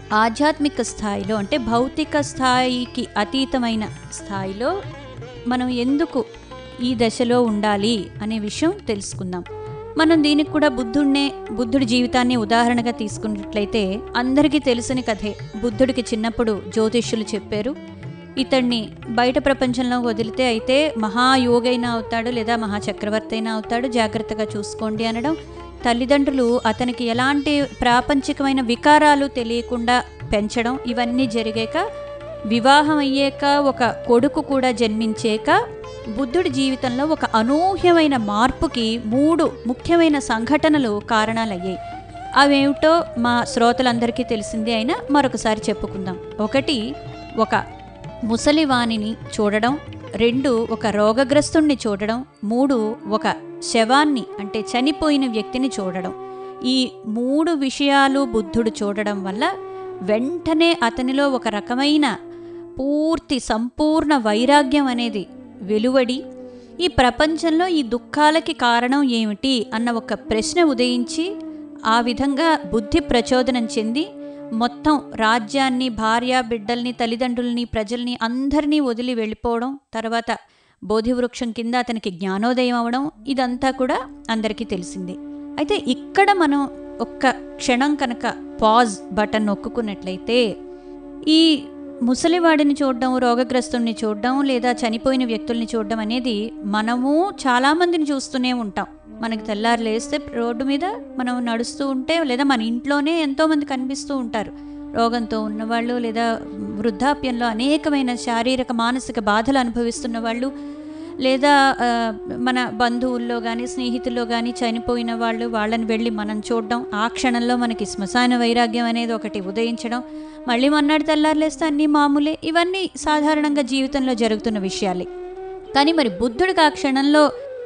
ఆధ్యాత్మిక స్థాయిలో అంటే భౌతిక స్థాయికి అతీతమైన స్థాయిలో మనం ఎందుకు ఈ దశలో ఉండాలి అనే విషయం తెలుసుకుందాం మనం దీనికి కూడా బుద్ధుడినే బుద్ధుడి జీవితాన్ని ఉదాహరణగా తీసుకున్నట్లయితే అందరికీ తెలిసిన కథే బుద్ధుడికి చిన్నప్పుడు జ్యోతిష్యులు చెప్పారు ఇతన్ని బయట ప్రపంచంలో వదిలితే అయితే మహాయోగైనా అవుతాడు లేదా మహాచక్రవర్తి అయినా అవుతాడు జాగ్రత్తగా చూసుకోండి అనడం తల్లిదండ్రులు అతనికి ఎలాంటి ప్రాపంచికమైన వికారాలు తెలియకుండా పెంచడం ఇవన్నీ జరిగాక వివాహం అయ్యాక ఒక కొడుకు కూడా జన్మించాక బుద్ధుడి జీవితంలో ఒక అనూహ్యమైన మార్పుకి మూడు ముఖ్యమైన సంఘటనలు కారణాలయ్యాయి అవేమిటో మా శ్రోతలందరికీ తెలిసిందే అయినా మరొకసారి చెప్పుకుందాం ఒకటి ఒక ముసలివాణిని చూడడం రెండు ఒక రోగగ్రస్తుణ్ణి చూడడం మూడు ఒక శవాన్ని అంటే చనిపోయిన వ్యక్తిని చూడడం ఈ మూడు విషయాలు బుద్ధుడు చూడడం వల్ల వెంటనే అతనిలో ఒక రకమైన పూర్తి సంపూర్ణ వైరాగ్యం అనేది వెలువడి ఈ ప్రపంచంలో ఈ దుఃఖాలకి కారణం ఏమిటి అన్న ఒక ప్రశ్న ఉదయించి ఆ విధంగా బుద్ధి ప్రచోదనం చెంది మొత్తం రాజ్యాన్ని భార్య బిడ్డల్ని తల్లిదండ్రుల్ని ప్రజల్ని అందరినీ వదిలి వెళ్ళిపోవడం తర్వాత బోధివృక్షం కింద అతనికి జ్ఞానోదయం అవడం ఇదంతా కూడా అందరికీ తెలిసిందే అయితే ఇక్కడ మనం ఒక్క క్షణం కనుక పాజ్ బటన్ నొక్కున్నట్లయితే ఈ ముసలివాడిని చూడడం రోగగ్రస్తుల్ని చూడడం లేదా చనిపోయిన వ్యక్తుల్ని చూడడం అనేది మనము చాలామందిని చూస్తూనే ఉంటాం మనకి తెల్లారు లేస్తే రోడ్డు మీద మనం నడుస్తూ ఉంటే లేదా మన ఇంట్లోనే ఎంతోమంది కనిపిస్తూ ఉంటారు రోగంతో ఉన్నవాళ్ళు లేదా వృద్ధాప్యంలో అనేకమైన శారీరక మానసిక బాధలు అనుభవిస్తున్న వాళ్ళు లేదా ఆ, మన బంధువుల్లో కానీ స్నేహితుల్లో కానీ చనిపోయిన వాళ్ళు వాళ్ళని వెళ్ళి మనం చూడడం ఆ క్షణంలో మనకి శ్మశాన వైరాగ్యం అనేది ఒకటి ఉదయించడం మళ్ళీ మన్నాడు తెల్లారులేస్తే అన్నీ మామూలే ఇవన్నీ సాధారణంగా జీవితంలో జరుగుతున్న విషయాలే కానీ మరి బుద్ధుడికి ఆ క్షణంలో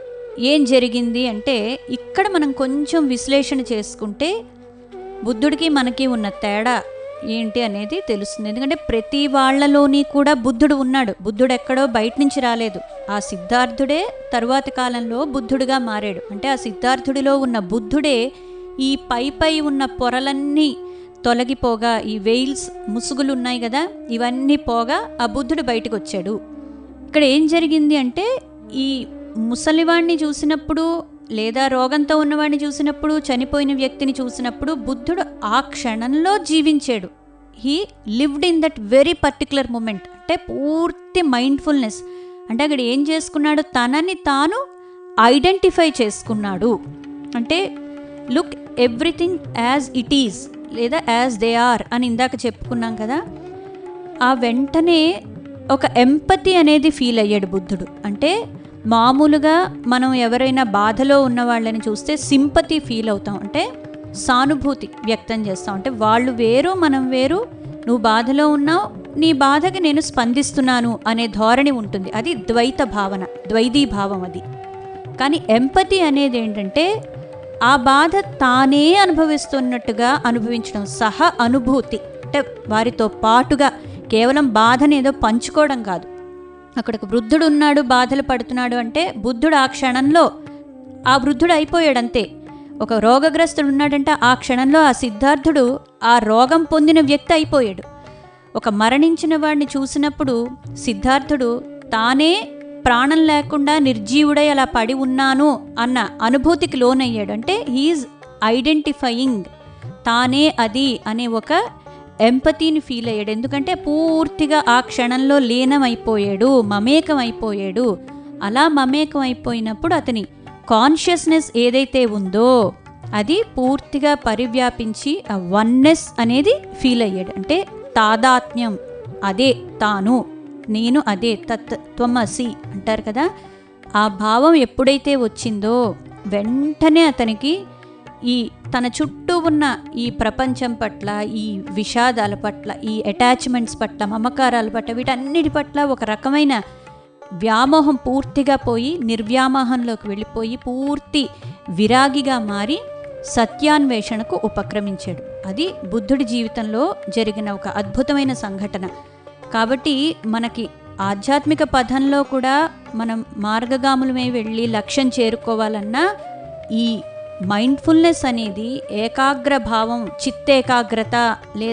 ఏం జరిగింది అంటే ఇక్కడ మనం కొంచెం విశ్లేషణ చేసుకుంటే బుద్ధుడికి మనకి ఉన్న తేడా ఏంటి అనేది తెలుస్తుంది ఎందుకంటే ప్రతి వాళ్ళలోని కూడా బుద్ధుడు ఉన్నాడు బుద్ధుడు ఎక్కడో బయట నుంచి రాలేదు ఆ సిద్ధార్థుడే తరువాతి కాలంలో బుద్ధుడిగా మారాడు అంటే ఆ సిద్ధార్థుడిలో ఉన్న బుద్ధుడే ఈ పై పై ఉన్న పొరలన్నీ తొలగిపోగా ఈ వెయిల్స్ ముసుగులు ఉన్నాయి కదా ఇవన్నీ పోగా ఆ బుద్ధుడు బయటకు వచ్చాడు ఇక్కడ ఏం జరిగింది అంటే ఈ ముసలివాణ్ణి చూసినప్పుడు లేదా రోగంతో ఉన్నవాడిని చూసినప్పుడు చనిపోయిన వ్యక్తిని చూసినప్పుడు బుద్ధుడు ఆ క్షణంలో జీవించాడు he lived in that very particular moment అంటే పూర్తి మైండ్ఫుల్నెస్ అంటే అక్కడ ఏం చేసుకున్నాడు తనని తాను ఐడెంటిఫై చేసుకున్నాడు అంటే look everything as it is లేదా యాజ్ దే ఆర్ అని ఇందాక చెప్పుకున్నాం కదా ఆ వెంటనే ఒక ఎంపతి అనేది ఫీల్ అయ్యాడు బుద్ధుడు అంటే మామూలుగా మనం ఎవరైనా బాధలో ఉన్న వాళ్ళని చూస్తే సింపతి ఫీల్ అవుతాం అంటే సానుభూతి వ్యక్తం చేస్తాం అంటే వాళ్ళు వేరు మనం వేరు నువ్వు బాధలో ఉన్నావు నీ బాధకి నేను స్పందిస్తున్నాను అనే ధోరణి ఉంటుంది అది ద్వైత భావన ద్వైదీ భావం అది కానీ ఎంపతి అనేది ఏంటంటే ఆ బాధ తానే అనుభవిస్తున్నట్టుగా అనుభవించడం సహ అనుభూతి అంటే వారితో పాటుగా కేవలం బాధని ఏదో పంచుకోవడం కాదు అక్కడ ఒక వృద్ధుడు ఉన్నాడు బాధలు పడుతున్నాడు అంటే బుద్ధుడు ఆ క్షణంలో ఆ వృద్ధుడు అయిపోయాడు అంతే ఒక రోగగ్రస్తుడు ఉన్నాడంటే ఆ క్షణంలో ఆ సిద్ధార్థుడు ఆ రోగం పొందిన వ్యక్తి అయిపోయాడు ఒక మరణించిన వాడిని చూసినప్పుడు సిద్ధార్థుడు తానే ప్రాణం లేకుండా నిర్జీవుడై అలా పడి ఉన్నాను అన్న అనుభూతికి లోనయ్యాడు అంటే హీఈస్ ఐడెంటిఫయింగ్ తానే అది అనే ఒక ఎంపతిని ఫీల్ అయ్యాడు ఎందుకంటే పూర్తిగా ఆ క్షణంలో లీనమైపోయాడు మమేకం అయిపోయాడు అలా మమేకం అయిపోయినప్పుడు అతని కాన్షియస్నెస్ ఏదైతే ఉందో అది పూర్తిగా పరివ్యాపించి ఆ వన్నెస్ అనేది ఫీల్ అయ్యాడు అంటే తాదాత్మ్యం అదే తాను నేను అదే తత్ త్వమసి అంటారు కదా ఆ భావం ఎప్పుడైతే వచ్చిందో వెంటనే అతనికి ఈ తన చుట్టూ ఉన్న ఈ ప్రపంచం పట్ల ఈ విషాదాల పట్ల ఈ అటాచ్మెంట్స్ పట్ల మమకారాల పట్ల వీటన్నిటి పట్ల ఒక రకమైన వ్యామోహం పూర్తిగా పోయి నిర్వ్యామోహంలోకి వెళ్ళిపోయి పూర్తి విరాగిగా మారి సత్యాన్వేషణకు ఉపక్రమించాడు అది బుద్ధుడి జీవితంలో జరిగిన ఒక అద్భుతమైన సంఘటన కాబట్టి మనకి ఆధ్యాత్మిక పథంలో కూడా మనం మార్గగాములమే వెళ్ళి లక్ష్యం చేరుకోవాలన్నా ఈ మైండ్ఫుల్నెస్ అనేది ఏకాగ్ర భావం చిత్తేకాగ్రత లేదా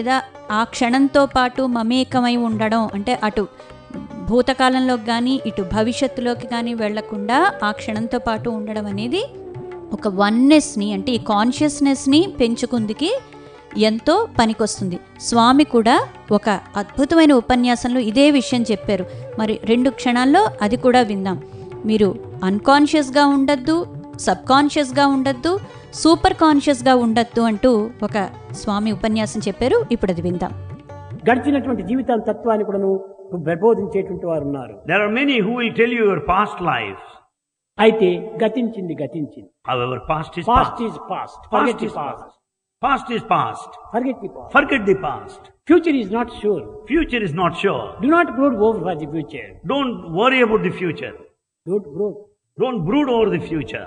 ఆ క్షణంతో పాటు మమేకమై ఉండడం అంటే అటు భూతకాలంలోకి కానీ ఇటు భవిష్యత్తులోకి కానీ వెళ్లకుండా ఆ క్షణంతో పాటు ఉండడం అనేది ఒక వన్నెస్ని అంటే ఈ కాన్షియస్నెస్ని పెంచుకుందికి ఎంతో పనికొస్తుంది స్వామి కూడా ఒక అద్భుతమైన ఉపన్యాసంలో ఇదే విషయం చెప్పారు మరి రెండు క్షణాల్లో అది కూడా విందాం మీరు అన్కాన్షియస్గా ఉండద్దు సబ్ కాన్షియస్గా ఉండద్దు సూపర్ కాన్షియస్గా ఉండద్దు అంటూ ఒక స్వామి ఉపన్యాసం చెప్పారు ఇప్పుడు అది విందాం గడిచినటువంటి జీవితాల తత్వాన్ని కూడాను ప్రబోధించేటువంటి వారు ఉన్నారు There are many who will tell you your past life. అయితే గతించింది గతించింది However, past is past past. Is past Past forget is the past past. Past is past. Forget the past Forget the past. Future is not sure Future is not sure. Do not brood over for the future Don't worry about the future. Don't brood Don't brood over the future.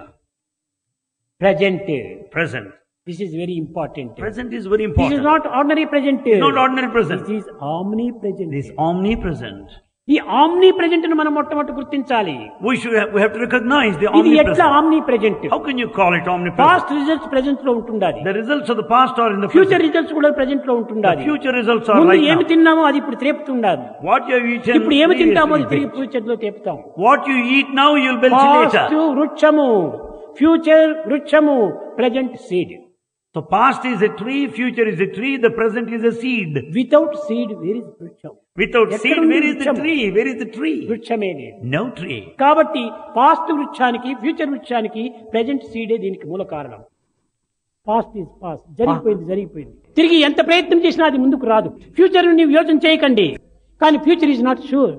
Present Present. This is very important Present is very this is important. Not ordinary present Not ordinary present. This is omnipresent It is omnipresent. ఈ omnipresent ను మనం మొట్టమొదటి గుర్తించాలి We should have, we have to recognize the ఇది ఎట్లా omnipresent. Omnipresent How can you call it omnipresent? Past results present లో ఉంటుండాలి The results of the past are in the future future. Results కూడా present లో The ఉంటుండాలి future results are ముందు right ఏమి now. తిన్నామో అది ఇప్పుడు త్రేపుతుండాలి What you have eaten ఇప్పుడు ఏమి తింటామో అది previously. తిరిగి ఫ్యూచర్ లో తేపుతాం What you eat now, you'll belch past later. వృక్షము ఫ్యూచర్ వృక్షము present seed So past is a tree, future is a tree, the present is a seed. Without seed where is వృక్షం Without ఎక్కడ seed, ఉంది where is the వృక్షం? tree? Where is the tree? వృక్షమే లేదు No tree. కాబట్టి past వృక్షానికి future వృక్షానికి present సీడే దీనికి మూల కారణం పాస్ట్ ఈజ్ పాస్ట్ జరిగిపోయింది జరిగిపోయింది తిరిగి ఎంత ప్రయత్నం చేసినా అది ముందుకు రాదు ఫ్యూచర్ నీవు యోచన చేయకండి కానీ ఫ్యూచర్ ఈజ్ నాట్ షూర్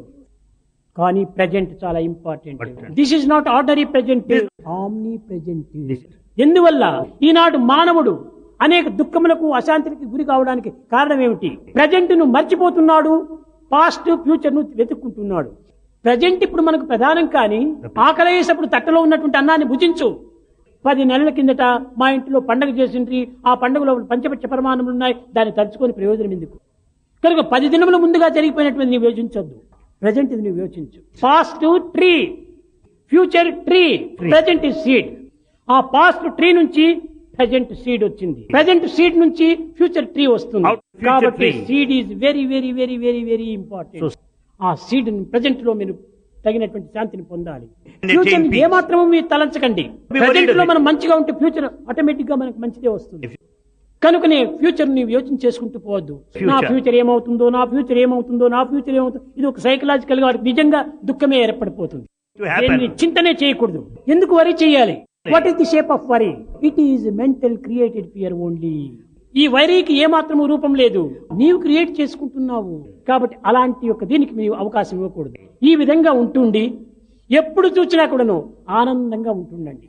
కానీ ప్రజెంట్ చాలా important But- this is not ordinary present omnipresent ఎందువల్ల ఈనాడు మానవుడు అనేక దుఃఖములకు అశాంతికి గురి కావడానికి కారణం ఏమిటి ప్రజెంట్ ను మర్చిపోతున్నాడు పాస్ట్ ఫ్యూచర్ ను వెతుక్కుంటున్నాడు ప్రజెంట్ ఇప్పుడు మనకు ప్రధానం కానీ ఆకలేసేప్పుడు తట్టలో ఉన్నటువంటి అన్నాన్ని భుజించు పది నెలల కిందట మా ఇంట్లో పండగ చేసిండ్రి ఆ పండుగలో పంచపక్ష పరిమాణములు ఉన్నాయి దాన్ని తలుచుకొని ప్రయోజనం ఎందుకు కనుక పది దినముల ముందుగా జరిగిపోయినటువంటి నీవు యోచించొద్దు ప్రజెంట్ ఇది నువ్వు యోచించు past tree future tree present is seed ఆ పాస్ట్ ట్రీ నుంచి ప్రజెంట్ సీడ్ వచ్చింది ప్రజెంట్ సీడ్ నుంచి ఫ్యూచర్ ట్రీ వస్తుంది Out future కాబట్టి tree. Seed is very very very very very important So- ఆ సీడ్ ప్రజెంట్ లో మీరు తగినటువంటి శాంతిని పొందాలి And ఫ్యూచర్ attain peace. ఏమాత్రము మీరు తలంచకండి Be worried ప్రజెంట్ లో of it. మనం మంచిగా ఉంటే ఫ్యూచర్ ఆటోమేటిక్ గా మనకు మంచిదే వస్తుంది If- కనుకనే ఫ్యూచర్ నీవు యోచన చేసుకుంటూ పోవద్దు Future. నా ఫ్యూచర్ ఏమవుతుందో నా ఫ్యూచర్ ఏమవుతుందో నా ఫ్యూచర్ ఏమవుతుందో ఇది ఒక సైకలాజికల్ గా వాడికి నిజంగా దుఃఖమే ఏర్పడిపోతుంది To happen. దీన్ని చింతనే చేయకూడదు ఎందుకు వరి చేయాలి what is the shape of worry it is mental created fear only ఈ వైరీకి ఏమాత్రము రూపం లేదు నీవు క్రియేట్ చేసుకుంటున్నావు కాబట్టి అలాంటి యొక్క దీనికి నీవు అవకాశం ఇవ్వకూడదు ఈ విధంగా ఉంటుండి ఎప్పుడు చూసినా కూడాను ఆనందంగా ఉంటుండండి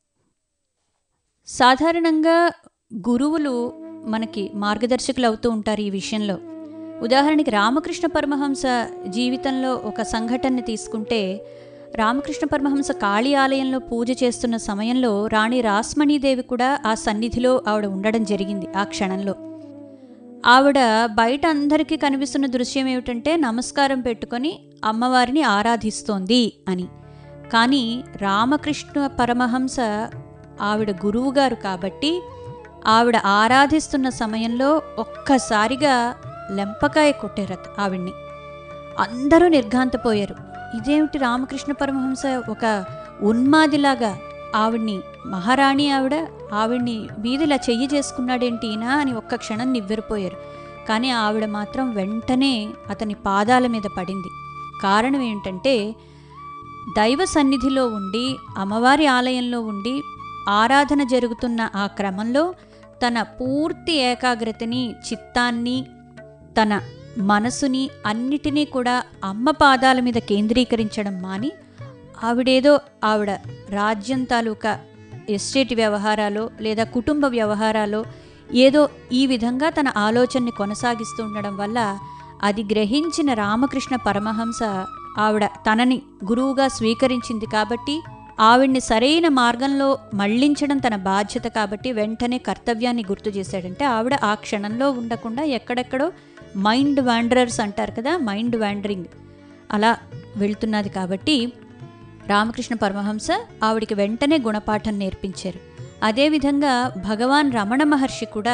సాధారణంగా గురువులు మనకి మార్గదర్శకులు అవుతూ ఉంటారు ఈ విషయంలో ఉదాహరణకి రామకృష్ణ పరమహంస జీవితంలో ఒక సంఘటనని తీసుకుంటే రామకృష్ణ పరమహంస కాళీ ఆలయంలో పూజ చేస్తున్న సమయంలో రాణి రాస్మణీదేవి కూడా ఆ సన్నిధిలో ఆవిడ ఉండడం జరిగింది ఆ క్షణంలో ఆవిడ బయట అందరికీ కనిపిస్తున్న దృశ్యం ఏమిటంటే నమస్కారం పెట్టుకొని అమ్మవారిని ఆరాధిస్తోంది అని కానీ రామకృష్ణ పరమహంస ఆవిడ గురువుగారు కాబట్టి ఆవిడ ఆరాధిస్తున్న సమయంలో ఒక్కసారిగా లెంపకాయ కొట్టారట ఆవిడ్ని అందరూ నిర్ఘాంతపోయారు ఇదేమిటి రామకృష్ణ పరమహంస ఒక ఉన్మాదిలాగా ఆవిడ్ని మహారాణి ఆవిడ ఆవిడ్ని వీధిలా చెయ్యి చేసుకున్నాడేంటి ఈయన అని ఒక్క క్షణం నివ్వెరపోయారు కానీ ఆవిడ మాత్రం వెంటనే అతని పాదాల మీద పడింది కారణం ఏంటంటే దైవ సన్నిధిలో ఉండి అమ్మవారి ఆలయంలో ఉండి ఆరాధన జరుగుతున్న ఆ క్రమంలో తన పూర్తి ఏకాగ్రతని చిత్తాన్ని తన మనసుని అన్నిటినీ కూడా అమ్మ పాదాల మీద కేంద్రీకరించడం మాని ఆవిడేదో ఆవిడ రాజ్యం తాలూకా ఎస్టేట్ వ్యవహారాలు లేదా కుటుంబ వ్యవహారాలు ఏదో ఈ విధంగా తన ఆలోచనని కొనసాగిస్తూ ఉండడం వల్ల అది గ్రహించిన రామకృష్ణ పరమహంస ఆవిడ తనని గురువుగా స్వీకరించింది కాబట్టి ఆవిడ్ని సరైన మార్గంలో మళ్లించడం తన బాధ్యత కాబట్టి వెంటనే కర్తవ్యాన్ని గుర్తు చేశాడంటే ఆవిడ ఆ క్షణంలో ఉండకుండా ఎక్కడెక్కడో మైండ్ వాండరర్స్ అంటారు కదా మైండ్ వాండరింగ్ అలా వెళ్తున్నది కాబట్టి రామకృష్ణ పరమహంస ఆవిడికి వెంటనే గుణపాఠం నేర్పించారు అదేవిధంగా భగవాన్ రమణ మహర్షి కూడా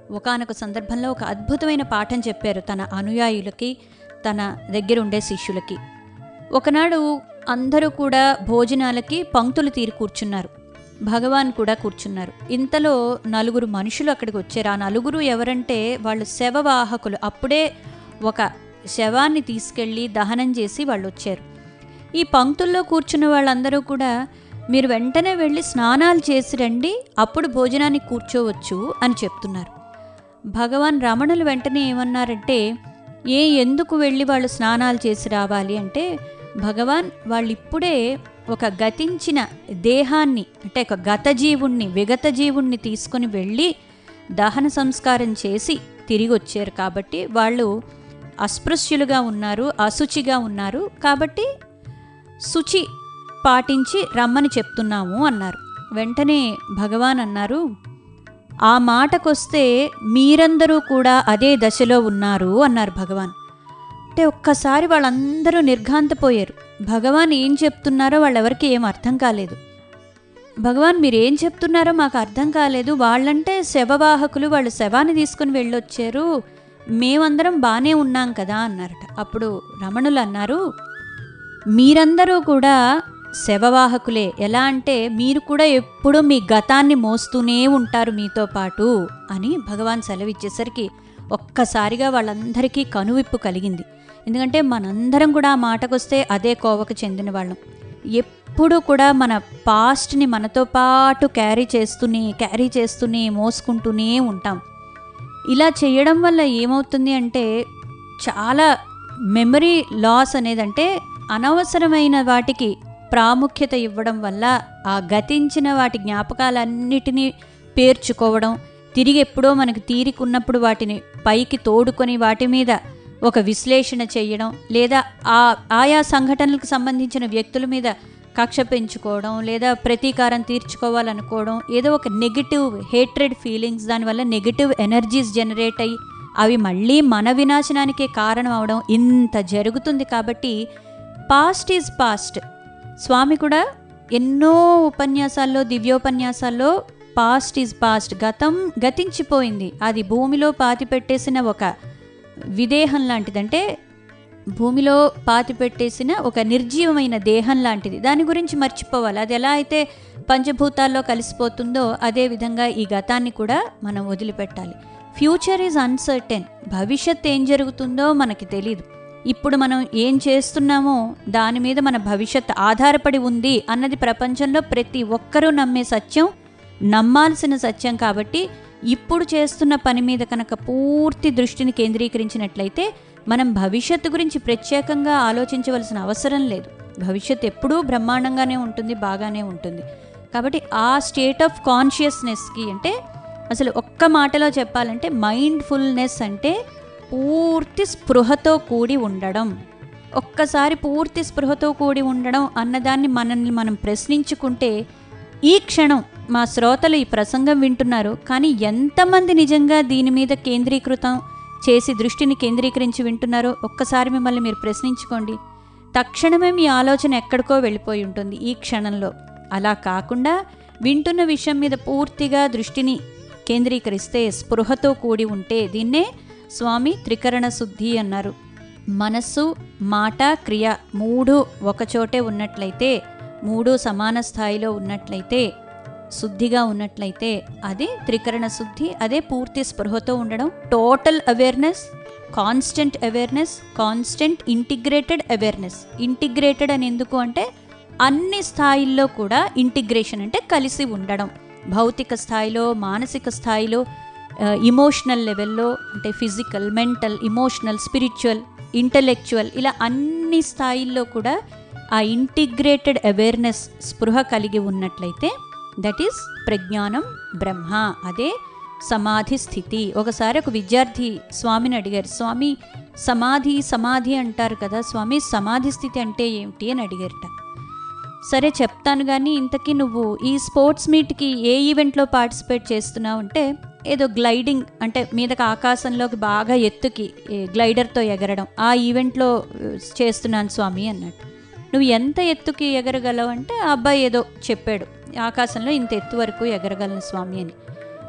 ఒకానొక సందర్భంలో ఒక అద్భుతమైన పాఠం చెప్పారు తన అనుయాయులకి తన దగ్గర ఉండే శిష్యులకి ఒకనాడు అందరూ కూడా భోజనాలకి పంక్తులు తీరి కూర్చున్నారు భగవాన్ కూడా కూర్చున్నారు ఇంతలో నలుగురు మనుషులు అక్కడికి వచ్చారు ఆ నలుగురు ఎవరంటే వాళ్ళు శవవాహకులు అప్పుడే ఒక శవాన్ని తీసుకెళ్ళి దహనం చేసి వాళ్ళు వచ్చారు ఈ పంక్తుల్లో కూర్చున్న వాళ్ళందరూ కూడా మీరు వెంటనే వెళ్ళి స్నానాలు చేసి రండి అప్పుడు భోజనానికి కూర్చోవచ్చు అని చెప్తున్నారు భగవాన్ రమణులు వెంటనే ఏమన్నారంటే ఏ ఎందుకు వెళ్ళి వాళ్ళు స్నానాలు చేసి రావాలి అంటే భగవాన్ వాళ్ళు ఇప్పుడే ఒక గతించిన దేహాన్ని అంటే ఒక గత జీవుణ్ణి విగత జీవుణ్ణి తీసుకొని వెళ్ళి దహన సంస్కారం చేసి తిరిగి వచ్చారు కాబట్టి వాళ్ళు అస్పృశ్యులుగా ఉన్నారు అశుచిగా ఉన్నారు కాబట్టి శుచి పాటించి రమ్మని చెప్తున్నాము అన్నారు వెంటనే భగవాన్ అన్నారు ఆ మాటకొస్తే మీరందరూ కూడా అదే దశలో ఉన్నారు అన్నారు భగవాన్ అంటే ఒక్కసారి వాళ్ళందరూ నిర్ఘాంతపోయారు భగవాన్ ఏం చెప్తున్నారో వాళ్ళెవరికి ఏం అర్థం కాలేదు భగవాన్ మీరు ఏం చెప్తున్నారో మాకు అర్థం కాలేదు వాళ్ళంటే శవవాహకులు వాళ్ళు శవాన్ని తీసుకుని వెళ్ళొచ్చారు మేమందరం బాగానే ఉన్నాం కదా అన్నారట అప్పుడు రమణులు అన్నారు మీరందరూ కూడా శవవాహకులే ఎలా అంటే మీరు కూడా ఎప్పుడూ మీ గతాన్ని మోస్తూనే ఉంటారు మీతో పాటు అని భగవాన్ సెలవిచ్చేసరికి ఒక్కసారిగా వాళ్ళందరికీ కనువిప్పు కలిగింది ఎందుకంటే మనందరం కూడా ఆ మాటకొస్తే అదే కోవకు చెందిన వాళ్ళం ఎప్పుడు కూడా మన పాస్ట్ని మనతో పాటు క్యారీ చేస్తూనే క్యారీ చేస్తూనే మోసుకుంటూనే ఉంటాం ఇలా చేయడం వల్ల ఏమవుతుంది అంటే చాలా మెమరీ లాస్ అనేదంటే అనవసరమైన వాటికి ప్రాముఖ్యత ఇవ్వడం వల్ల ఆ గతించిన వాటి జ్ఞాపకాలన్నిటినీ పేర్చుకోవడం తిరిగి ఎప్పుడో మనకు తీరికున్నప్పుడు వాటిని పైకి తోడుకొని వాటి మీద ఒక విశ్లేషణ చేయడం లేదా ఆ ఆయా సంఘటనలకు సంబంధించిన వ్యక్తుల మీద కక్ష పెంచుకోవడం లేదా ప్రతీకారం తీర్చుకోవాలనుకోవడం ఏదో ఒక నెగిటివ్ హేట్రెడ్ ఫీలింగ్స్ దానివల్ల నెగిటివ్ ఎనర్జీస్ జనరేట్ అయ్యి అవి మళ్ళీ మన వినాశనానికే కారణం అవడం ఇంత జరుగుతుంది కాబట్టి పాస్ట్ ఈజ్ పాస్ట్ స్వామి కూడా ఎన్నో ఉపన్యాసాల్లో దివ్యోపన్యాసాల్లో పాస్ట్ ఈజ్ పాస్ట్ గతం గతించిపోయింది అది భూమిలో పాతి పెట్టేసిన ఒక విదేహం లాంటిదంటే భూమిలో పాతి పెట్టేసిన ఒక నిర్జీవమైన దేహం లాంటిది దాని గురించి మర్చిపోవాలి అది ఎలా అయితే పంచభూతాల్లో కలిసిపోతుందో అదే విధంగా ఈ గతాన్ని కూడా మనం వదిలిపెట్టాలి ఫ్యూచర్ ఈజ్ అన్సర్టెన్ భవిష్యత్ ఏం జరుగుతుందో మనకి తెలియదు ఇప్పుడు మనం ఏం చేస్తున్నామో దాని మీద మన భవిష్యత్ ఆధారపడి ఉంది అన్నది ప్రపంచంలో ప్రతి ఒక్కరూ నమ్మే సత్యం నమ్మాల్సిన సత్యం కాబట్టి ఇప్పుడు చేస్తున్న పని మీద కనుక పూర్తి దృష్టిని కేంద్రీకరించినట్లయితే మనం భవిష్యత్తు గురించి ప్రత్యేకంగా ఆలోచించవలసిన అవసరం లేదు భవిష్యత్ ఎప్పుడూ బ్రహ్మాండంగానే ఉంటుంది బాగానే ఉంటుంది కాబట్టి ఆ స్టేట్ ఆఫ్ కాన్షియస్నెస్కి అంటే అసలు ఒక్క మాటలో చెప్పాలంటే మైండ్ఫుల్నెస్ అంటే పూర్తి స్పృహతో కూడి ఉండడం ఒక్కసారి పూర్తి స్పృహతో కూడి ఉండడం అన్నదాన్ని మనల్ని మనం ప్రశ్నించుకుంటే ఈ క్షణం మా శ్రోతలు ఈ ప్రసంగం వింటున్నారు కానీ ఎంతమంది నిజంగా దీని మీద కేంద్రీకృతం చేసి దృష్టిని కేంద్రీకరించి వింటున్నారో ఒక్కసారి మిమ్మల్ని మీరు ప్రశ్నించుకోండి తక్షణమే మీ ఆలోచన ఎక్కడికో వెళ్ళిపోయి ఉంటుంది ఈ క్షణంలో అలా కాకుండా వింటున్న విషయం మీద పూర్తిగా దృష్టిని కేంద్రీకరిస్తే స్పృహతో కూడి ఉంటే దీన్నే స్వామి త్రికరణ శుద్ధి అన్నారు మనస్సు మాట క్రియ మూడు ఒకచోటే ఉన్నట్లయితే మూడు సమాన స్థాయిలో ఉన్నట్లయితే శుద్ధిగా ఉన్నట్లయితే అదే త్రికరణ శుద్ధి అదే పూర్తి స్పృహతో ఉండడం total awareness constant awareness constant integrated awareness integrated అని ఎందుకు అంటే అన్ని స్థాయిల్లో కూడా ఇంటిగ్రేషన్ అంటే కలిసి ఉండడం భౌతిక స్థాయిలో మానసిక స్థాయిలో ఇమోషనల్ లెవెల్లో అంటే physical mental emotional spiritual intellectual ఇలా అన్ని స్థాయిల్లో కూడా ఆ ఇంటిగ్రేటెడ్ అవేర్నెస్ స్పృహ కలిగి ఉన్నట్లయితే దట్ ఈస్ ప్రజ్ఞానం బ్రహ్మ అదే సమాధి స్థితి ఒకసారి ఒక విద్యార్థి స్వామిని అడిగారు స్వామి సమాధి సమాధి అంటారు కదా స్వామి సమాధి స్థితి అంటే ఏమిటి అని అడిగారట సరే చెప్తాను కానీ ఇంతకీ నువ్వు ఈ స్పోర్ట్స్ మీట్కి ఏ ఈవెంట్లో పార్టిసిపేట్ చేస్తున్నావు అంటే ఏదో గ్లైడింగ్ అంటే మీదకి ఆకాశంలోకి బాగా ఎత్తుకి ఏ, గ్లైడర్తో ఎగరడం ఆ ఈవెంట్లో ఆ, చేస్తున్నాను స్వామి అన్నట్టు నువ్వు ఎంత ఎత్తుకి ఎగరగలవు అంటే ఆ అబ్బాయి ఏదో చెప్పాడు ఆకాశంలో ఇంత ఎత్తు వరకు ఎగరగలను స్వామి అని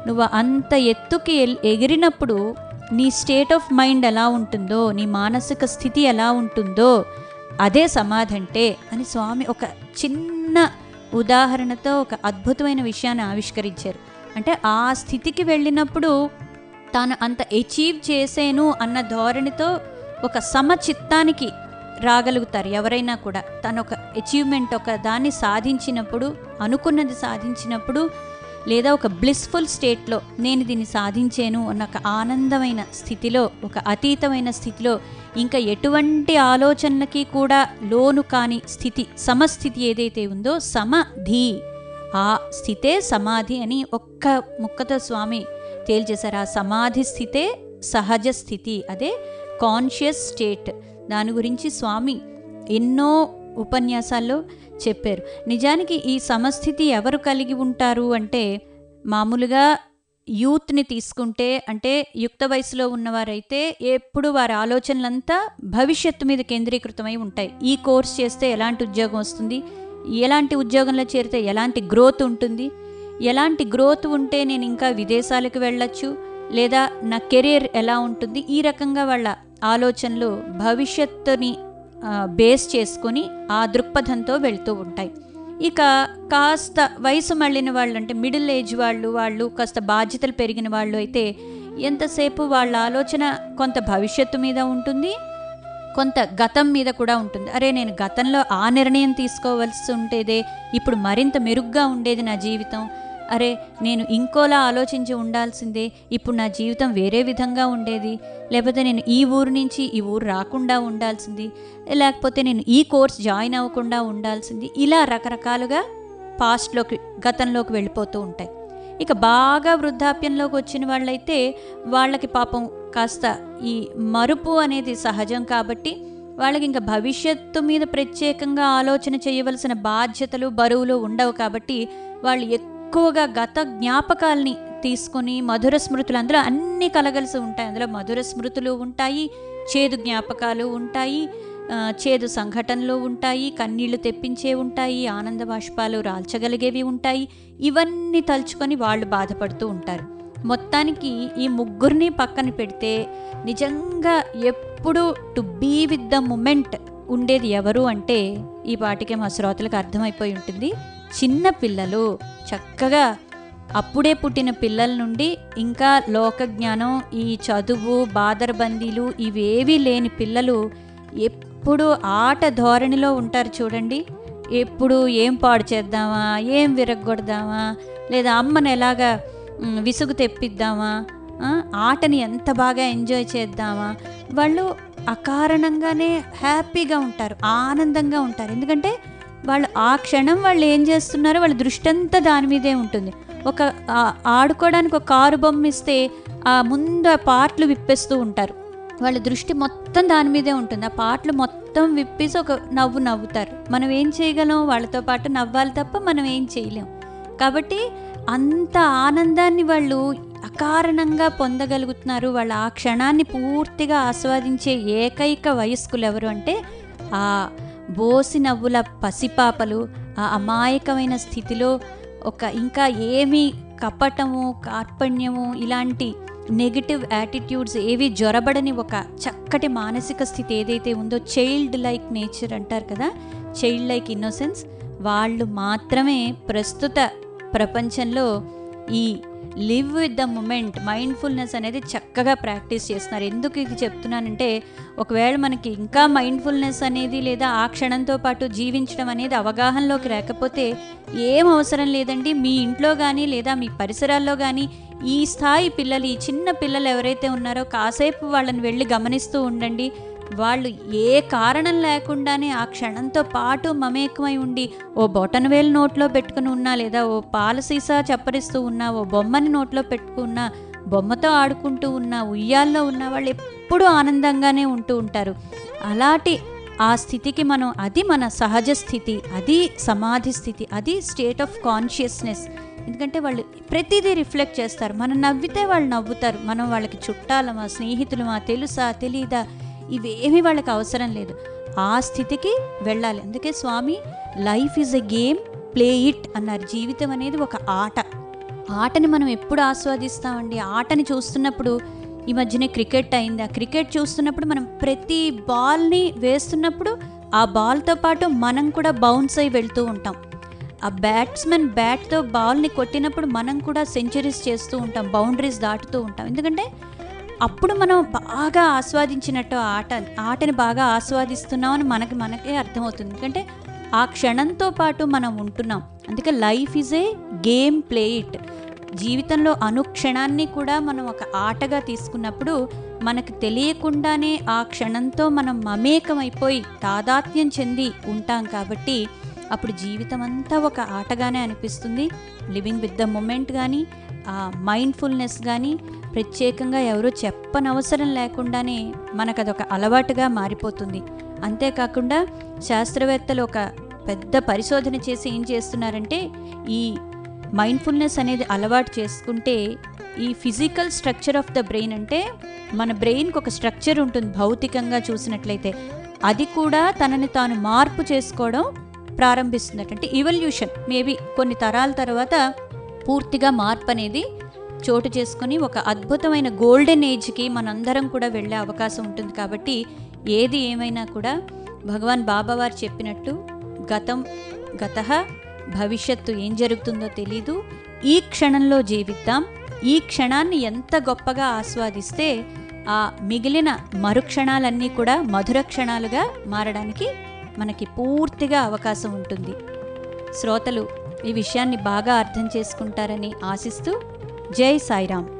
నువ్వు అంత ఎత్తుకి ఎల్- ఎగిరినప్పుడు నీ స్టేట్ ఆఫ్ మైండ్ ఎలా ఉంటుందో నీ మానసిక స్థితి ఎలా ఉంటుందో అదే సమాధి అంటే అని స్వామి ఒక చిన్న ఉదాహరణతో ఒక అద్భుతమైన విషయాన్ని ఆవిష్కరించారు అంటే ఆ స్థితికి వెళ్ళినప్పుడు తాను అంత అచీవ్ చేసేను అన్న ధోరణితో ఒక సమచిత్తానికి రాగలుగుతారు ఎవరైనా కూడా తను ఒక అచీవ్మెంట్ ఒక దాన్ని సాధించినప్పుడు అనుకున్నది సాధించినప్పుడు లేదా ఒక బ్లిస్ఫుల్ స్టేట్లో నేను దీన్ని సాధించాను అన్న ఒక ఆనందమైన స్థితిలో ఒక అతీతమైన స్థితిలో ఇంకా ఎటువంటి ఆలోచనలకి కూడా లోను కాని స్థితి సమస్థితి ఏదైతే ఉందో సమధి ఆ స్థితే సమాధి అని ఒక్క ముక్కతో స్వామి తేల్చేశారు ఆ సమాధి స్థితే సహజ స్థితి అదే కాన్షియస్ స్టేట్ దాని గురించి స్వామి ఎన్నో ఉపన్యాసాల్లో చెప్పారు నిజానికి ఈ సమస్థితి ఎవరు కలిగి ఉంటారు అంటే మామూలుగా యూత్ని తీసుకుంటే అంటే యుక్త వయసులో ఉన్నవారైతే ఎప్పుడు వారి ఆలోచనలంతా భవిష్యత్తు మీద కేంద్రీకృతమై ఉంటాయి ఈ కోర్స్ చేస్తే ఎలాంటి ఉద్యోగం వస్తుంది ఎలాంటి ఉద్యోగంలో చేరితే ఎలాంటి గ్రోత్ ఉంటుంది ఎలాంటి గ్రోత్ ఉంటే నేను ఇంకా విదేశాలకు వెళ్ళొచ్చు లేదా నా కెరీర్ ఎలా ఉంటుంది ఈ రకంగా వాళ్ళ ఆలోచనలు భవిష్యత్తుని ఆ, బేస్ చేసుకొని ఆ దృక్పథంతో వెళ్తూ ఉంటాయి ఇక కాస్త వయసు మళ్ళిన వాళ్ళు అంటే మిడిల్ ఏజ్ వాళ్ళు వాళ్ళు కాస్త బాధ్యతలు పెరిగిన వాళ్ళు అయితే ఎంతసేపు వాళ్ళ ఆలోచన కొంత భవిష్యత్తు మీద ఉంటుంది కొంత గతం మీద కూడా ఉంటుంది అరే నేను గతంలో ఆ నిర్ణయం తీసుకోవాల్సి ఉండేదే ఇప్పుడు మరింత మెరుగ్గా ఉండేది నా జీవితం అరే నేను ఇంకోలా ఆలోచించి ఉండాల్సిందే ఇప్పుడు నా జీవితం వేరే విధంగా ఉండేది లేకపోతే నేను ఈ ఊరు నుంచి ఈ ఊరు రాకుండా ఉండాల్సింది లేకపోతే నేను ఈ కోర్స్ జాయిన్ అవ్వకుండా ఉండాల్సింది ఇలా రకరకాలుగా పాస్ట్లోకి గతంలోకి వెళ్ళిపోతూ ఉంటాయి ఇక బాగా వృద్ధాప్యంలోకి వచ్చిన వాళ్ళైతే వాళ్ళకి పాపం కాస్త ఈ మరుపు అనేది సహజం కాబట్టి వాళ్ళకి ఇంకా భవిష్యత్తు మీద ప్రత్యేకంగా ఆలోచన చేయవలసిన బాధ్యతలు బరువులు ఉండవు కాబట్టి వాళ్ళు ఎక్కువగా గత జ్ఞాపకాల్ని తీసుకొని మధుర స్మృతులు అందులో అన్నీ కలగలిసి ఉంటాయి అందులో మధుర స్మృతులు ఉంటాయి చేదు జ్ఞాపకాలు ఉంటాయి ఆ, చేదు సంఘటనలు ఉంటాయి కన్నీళ్లు తెప్పించే ఉంటాయి ఆనంద బాష్పాలు రాల్చగలిగేవి ఉంటాయి ఇవన్నీ తలుచుకొని వాళ్ళు బాధపడుతూ ఉంటారు మొత్తానికి ఈ ముగ్గురిని పక్కన పెడితే నిజంగా ఎప్పుడు to be with the moment ఉండేది ఎవరు అంటే ఈ పాటికే మా శ్రోతలకు అర్థమైపోయి ఉంటుంది చిన్న పిల్లలు చక్కగా అప్పుడే పుట్టిన పిల్లల నుండి ఇంకా లోక జ్ఞానం ఈ చదువు బాదరబందీలు ఇవేవీ లేని పిల్లలు ఎప్పుడు ఆట ధోరణిలో ఉంటారు చూడండి ఎప్పుడు ఏం పాడు చేద్దామా ఏం విరగొడదామా లేదా అమ్మని ఎలాగా మ్, విసుగు తెప్పిద్దామా ఆ, ఆటని ఎంత బాగా ఎంజాయ్ చేద్దామా వాళ్ళు అకారణంగానే హ్యాపీగా ఉంటారు ఆనందంగా ఉంటారు ఎందుకంటే వాళ్ళు ఆ క్షణం వాళ్ళు ఏం చేస్తున్నారో వాళ్ళ దృష్టి అంతా దాని మీదే ఉంటుంది ఒక ఆ- ఆడుకోవడానికి ఒక కారు బొమ్మ ఇస్తే ఆ ముందు ఆ పాటలు విప్పేస్తూ ఉంటారు వాళ్ళ దృష్టి మొత్తం దాని మీదే ఉంటుంది ఆ పాటలు మొత్తం విప్పేసి ఒక నవ్వు నవ్వుతారు మనం ఏం చేయగలం వాళ్ళతో పాటు నవ్వాలి తప్ప మనం ఏం చేయలేం కాబట్టి అంత ఆనందాన్ని వాళ్ళు అకారణంగా పొందగలుగుతున్నారు వాళ్ళ ఆ క్షణాన్ని పూర్తిగా ఆస్వాదించే ఏకైక వయస్కులు ఎవరు అంటే ఆ బోసి నవ్వుల పసిపాపలు ఆ అమాయకమైన స్థితిలో ఒక ఇంకా ఏమీ కపటము కార్పణ్యము ఇలాంటి నెగిటివ్ యాటిట్యూడ్స్ ఏవి జ్వరబడని ఒక చక్కటి మానసిక స్థితి ఏదైతే ఉందో చైల్డ్ లైక్ నేచర్ అంటారు కదా చైల్డ్ లైక్ ఇన్నోసెన్స్ వాళ్ళు మాత్రమే ప్రస్తుత ప్రపంచంలో ఈ live with the moment mindfulness అనేది చక్కగా ప్రాక్టీస్ చేస్తున్నారు ఎందుకు ఇది చెప్తున్నానంటే ఒకవేళ మనకి ఇంకా మైండ్ఫుల్నెస్ అనేది లేదా ఆ క్షణంతో పాటు జీవించడం అనేది అవగాహనలోకి రాకపోతే ఏం అవసరం లేదండి మీ ఇంట్లో కానీ లేదా మీ పరిసరాల్లో కానీ ఈ స్థాయి పిల్లలు ఈ చిన్న పిల్లలు ఎవరైతే ఉన్నారో కాసేపు వాళ్ళని వెళ్ళి గమనిస్తూ ఉండండి వాళ్ళు ఏ కారణం లేకుండానే ఆ క్షణంతో పాటు మమేకమై ఉండి ఓ బొటన్ వేలు నోట్లో పెట్టుకుని ఉన్నా లేదా ఓ పాల సీసా చప్పరిస్తూ ఉన్నా ఓ బొమ్మని నోట్లో పెట్టుకున్నా బొమ్మతో ఆడుకుంటూ ఉన్నా ఉయ్యాల్లో ఉన్న వాళ్ళు ఎప్పుడూ ఆనందంగానే ఉంటూ ఉంటారు అలాంటి ఆ స్థితికి మనం అది మన సహజ స్థితి అది సమాధి స్థితి అది స్టేట్ ఆఫ్ కాన్షియస్నెస్ ఎందుకంటే వాళ్ళు ప్రతిదీ రిఫ్లెక్ట్ చేస్తారు మనం నవ్వితే వాళ్ళు నవ్వుతారు మనం వాళ్ళకి చుట్టాలమా స్నేహితులమా తెలుసా తెలీదా ఇవేమీ వాళ్ళకి అవసరం లేదు ఆ స్థితికి వెళ్ళాలి అందుకే Swami life is a game play it అన్నారు జీవితం అనేది ఒక ఆట ఆటని మనం ఎప్పుడు ఆస్వాదిస్తామండి ఆటని చూస్తున్నప్పుడు ఈ మధ్యనే క్రికెట్ అయింది ఆ క్రికెట్ చూస్తున్నప్పుడు మనం ప్రతి బాల్ని వేస్తున్నప్పుడు ఆ బాల్తో పాటు మనం కూడా బౌన్స్ అయి వెళ్తూ ఉంటాం ఆ బ్యాట్స్మెన్ బ్యాట్తో బాల్ని కొట్టినప్పుడు మనం కూడా సెంచరీస్ చేస్తూ ఉంటాం బౌండరీస్ దాటుతూ ఉంటాం ఎందుకంటే అప్పుడు మనం బాగా ఆస్వాదించినట్టు ఆ ఆట ఆటని బాగా ఆస్వాదిస్తున్నామని మనకి మనకే అర్థమవుతుంది ఎందుకంటే ఆ క్షణంతో పాటు మనం ఉంటున్నాం అందుకే life is a game play it జీవితంలో అనుక్షణాన్ని కూడా మనం ఒక ఆటగా తీసుకున్నప్పుడు మనకు తెలియకుండానే ఆ క్షణంతో మనం మమేకమైపోయి తాదాత్మ్యం చెంది ఉంటాం కాబట్టి అప్పుడు జీవితం అంతా ఒక ఆటగానే అనిపిస్తుంది లివింగ్ విత్ ద మూమెంట్ కానీ ఆ మైండ్ఫుల్నెస్ కానీ ప్రత్యేకంగా ఎవరో చెప్పనవసరం లేకుండానే మనకు అదొక అలవాటుగా మారిపోతుంది అంతేకాకుండా శాస్త్రవేత్తలు ఒక పెద్ద పరిశోధన చేసి ఏం చేస్తున్నారంటే ఈ మైండ్ఫుల్నెస్ అనేది అలవాటు చేసుకుంటే ఈ physical structure of the brain అంటే మన బ్రెయిన్కి ఒక స్ట్రక్చర్ ఉంటుంది భౌతికంగా చూసినట్లయితే అది కూడా తనని తాను మార్పు చేసుకోవడం ప్రారంభిస్తుంది అంటే ఇవల్యూషన్ మేబీ కొన్ని తరాల తర్వాత పూర్తిగా మార్పు అనేది చోటు చేసుకొని ఒక అద్భుతమైన గోల్డెన్ ఏజ్కి మనందరం కూడా వెళ్ళే అవకాశం ఉంటుంది కాబట్టి ఏది ఏమైనా కూడా భగవాన్ బాబావారు చెప్పినట్టు గతం గత భవిష్యత్తు ఏం జరుగుతుందో తెలీదు ఈ క్షణంలో జీవిద్దాం ఈ క్షణాన్ని ఎంత గొప్పగా ఆస్వాదిస్తే ఆ మిగిలిన మరుక్షణాలన్నీ కూడా మధుర క్షణాలుగా మారడానికి మనకి పూర్తిగా అవకాశం ఉంటుంది శ్రోతలు ఈ విషయాన్ని బాగా అర్థం చేసుకుంటారని ఆశిస్తూ జై సాయిరామ్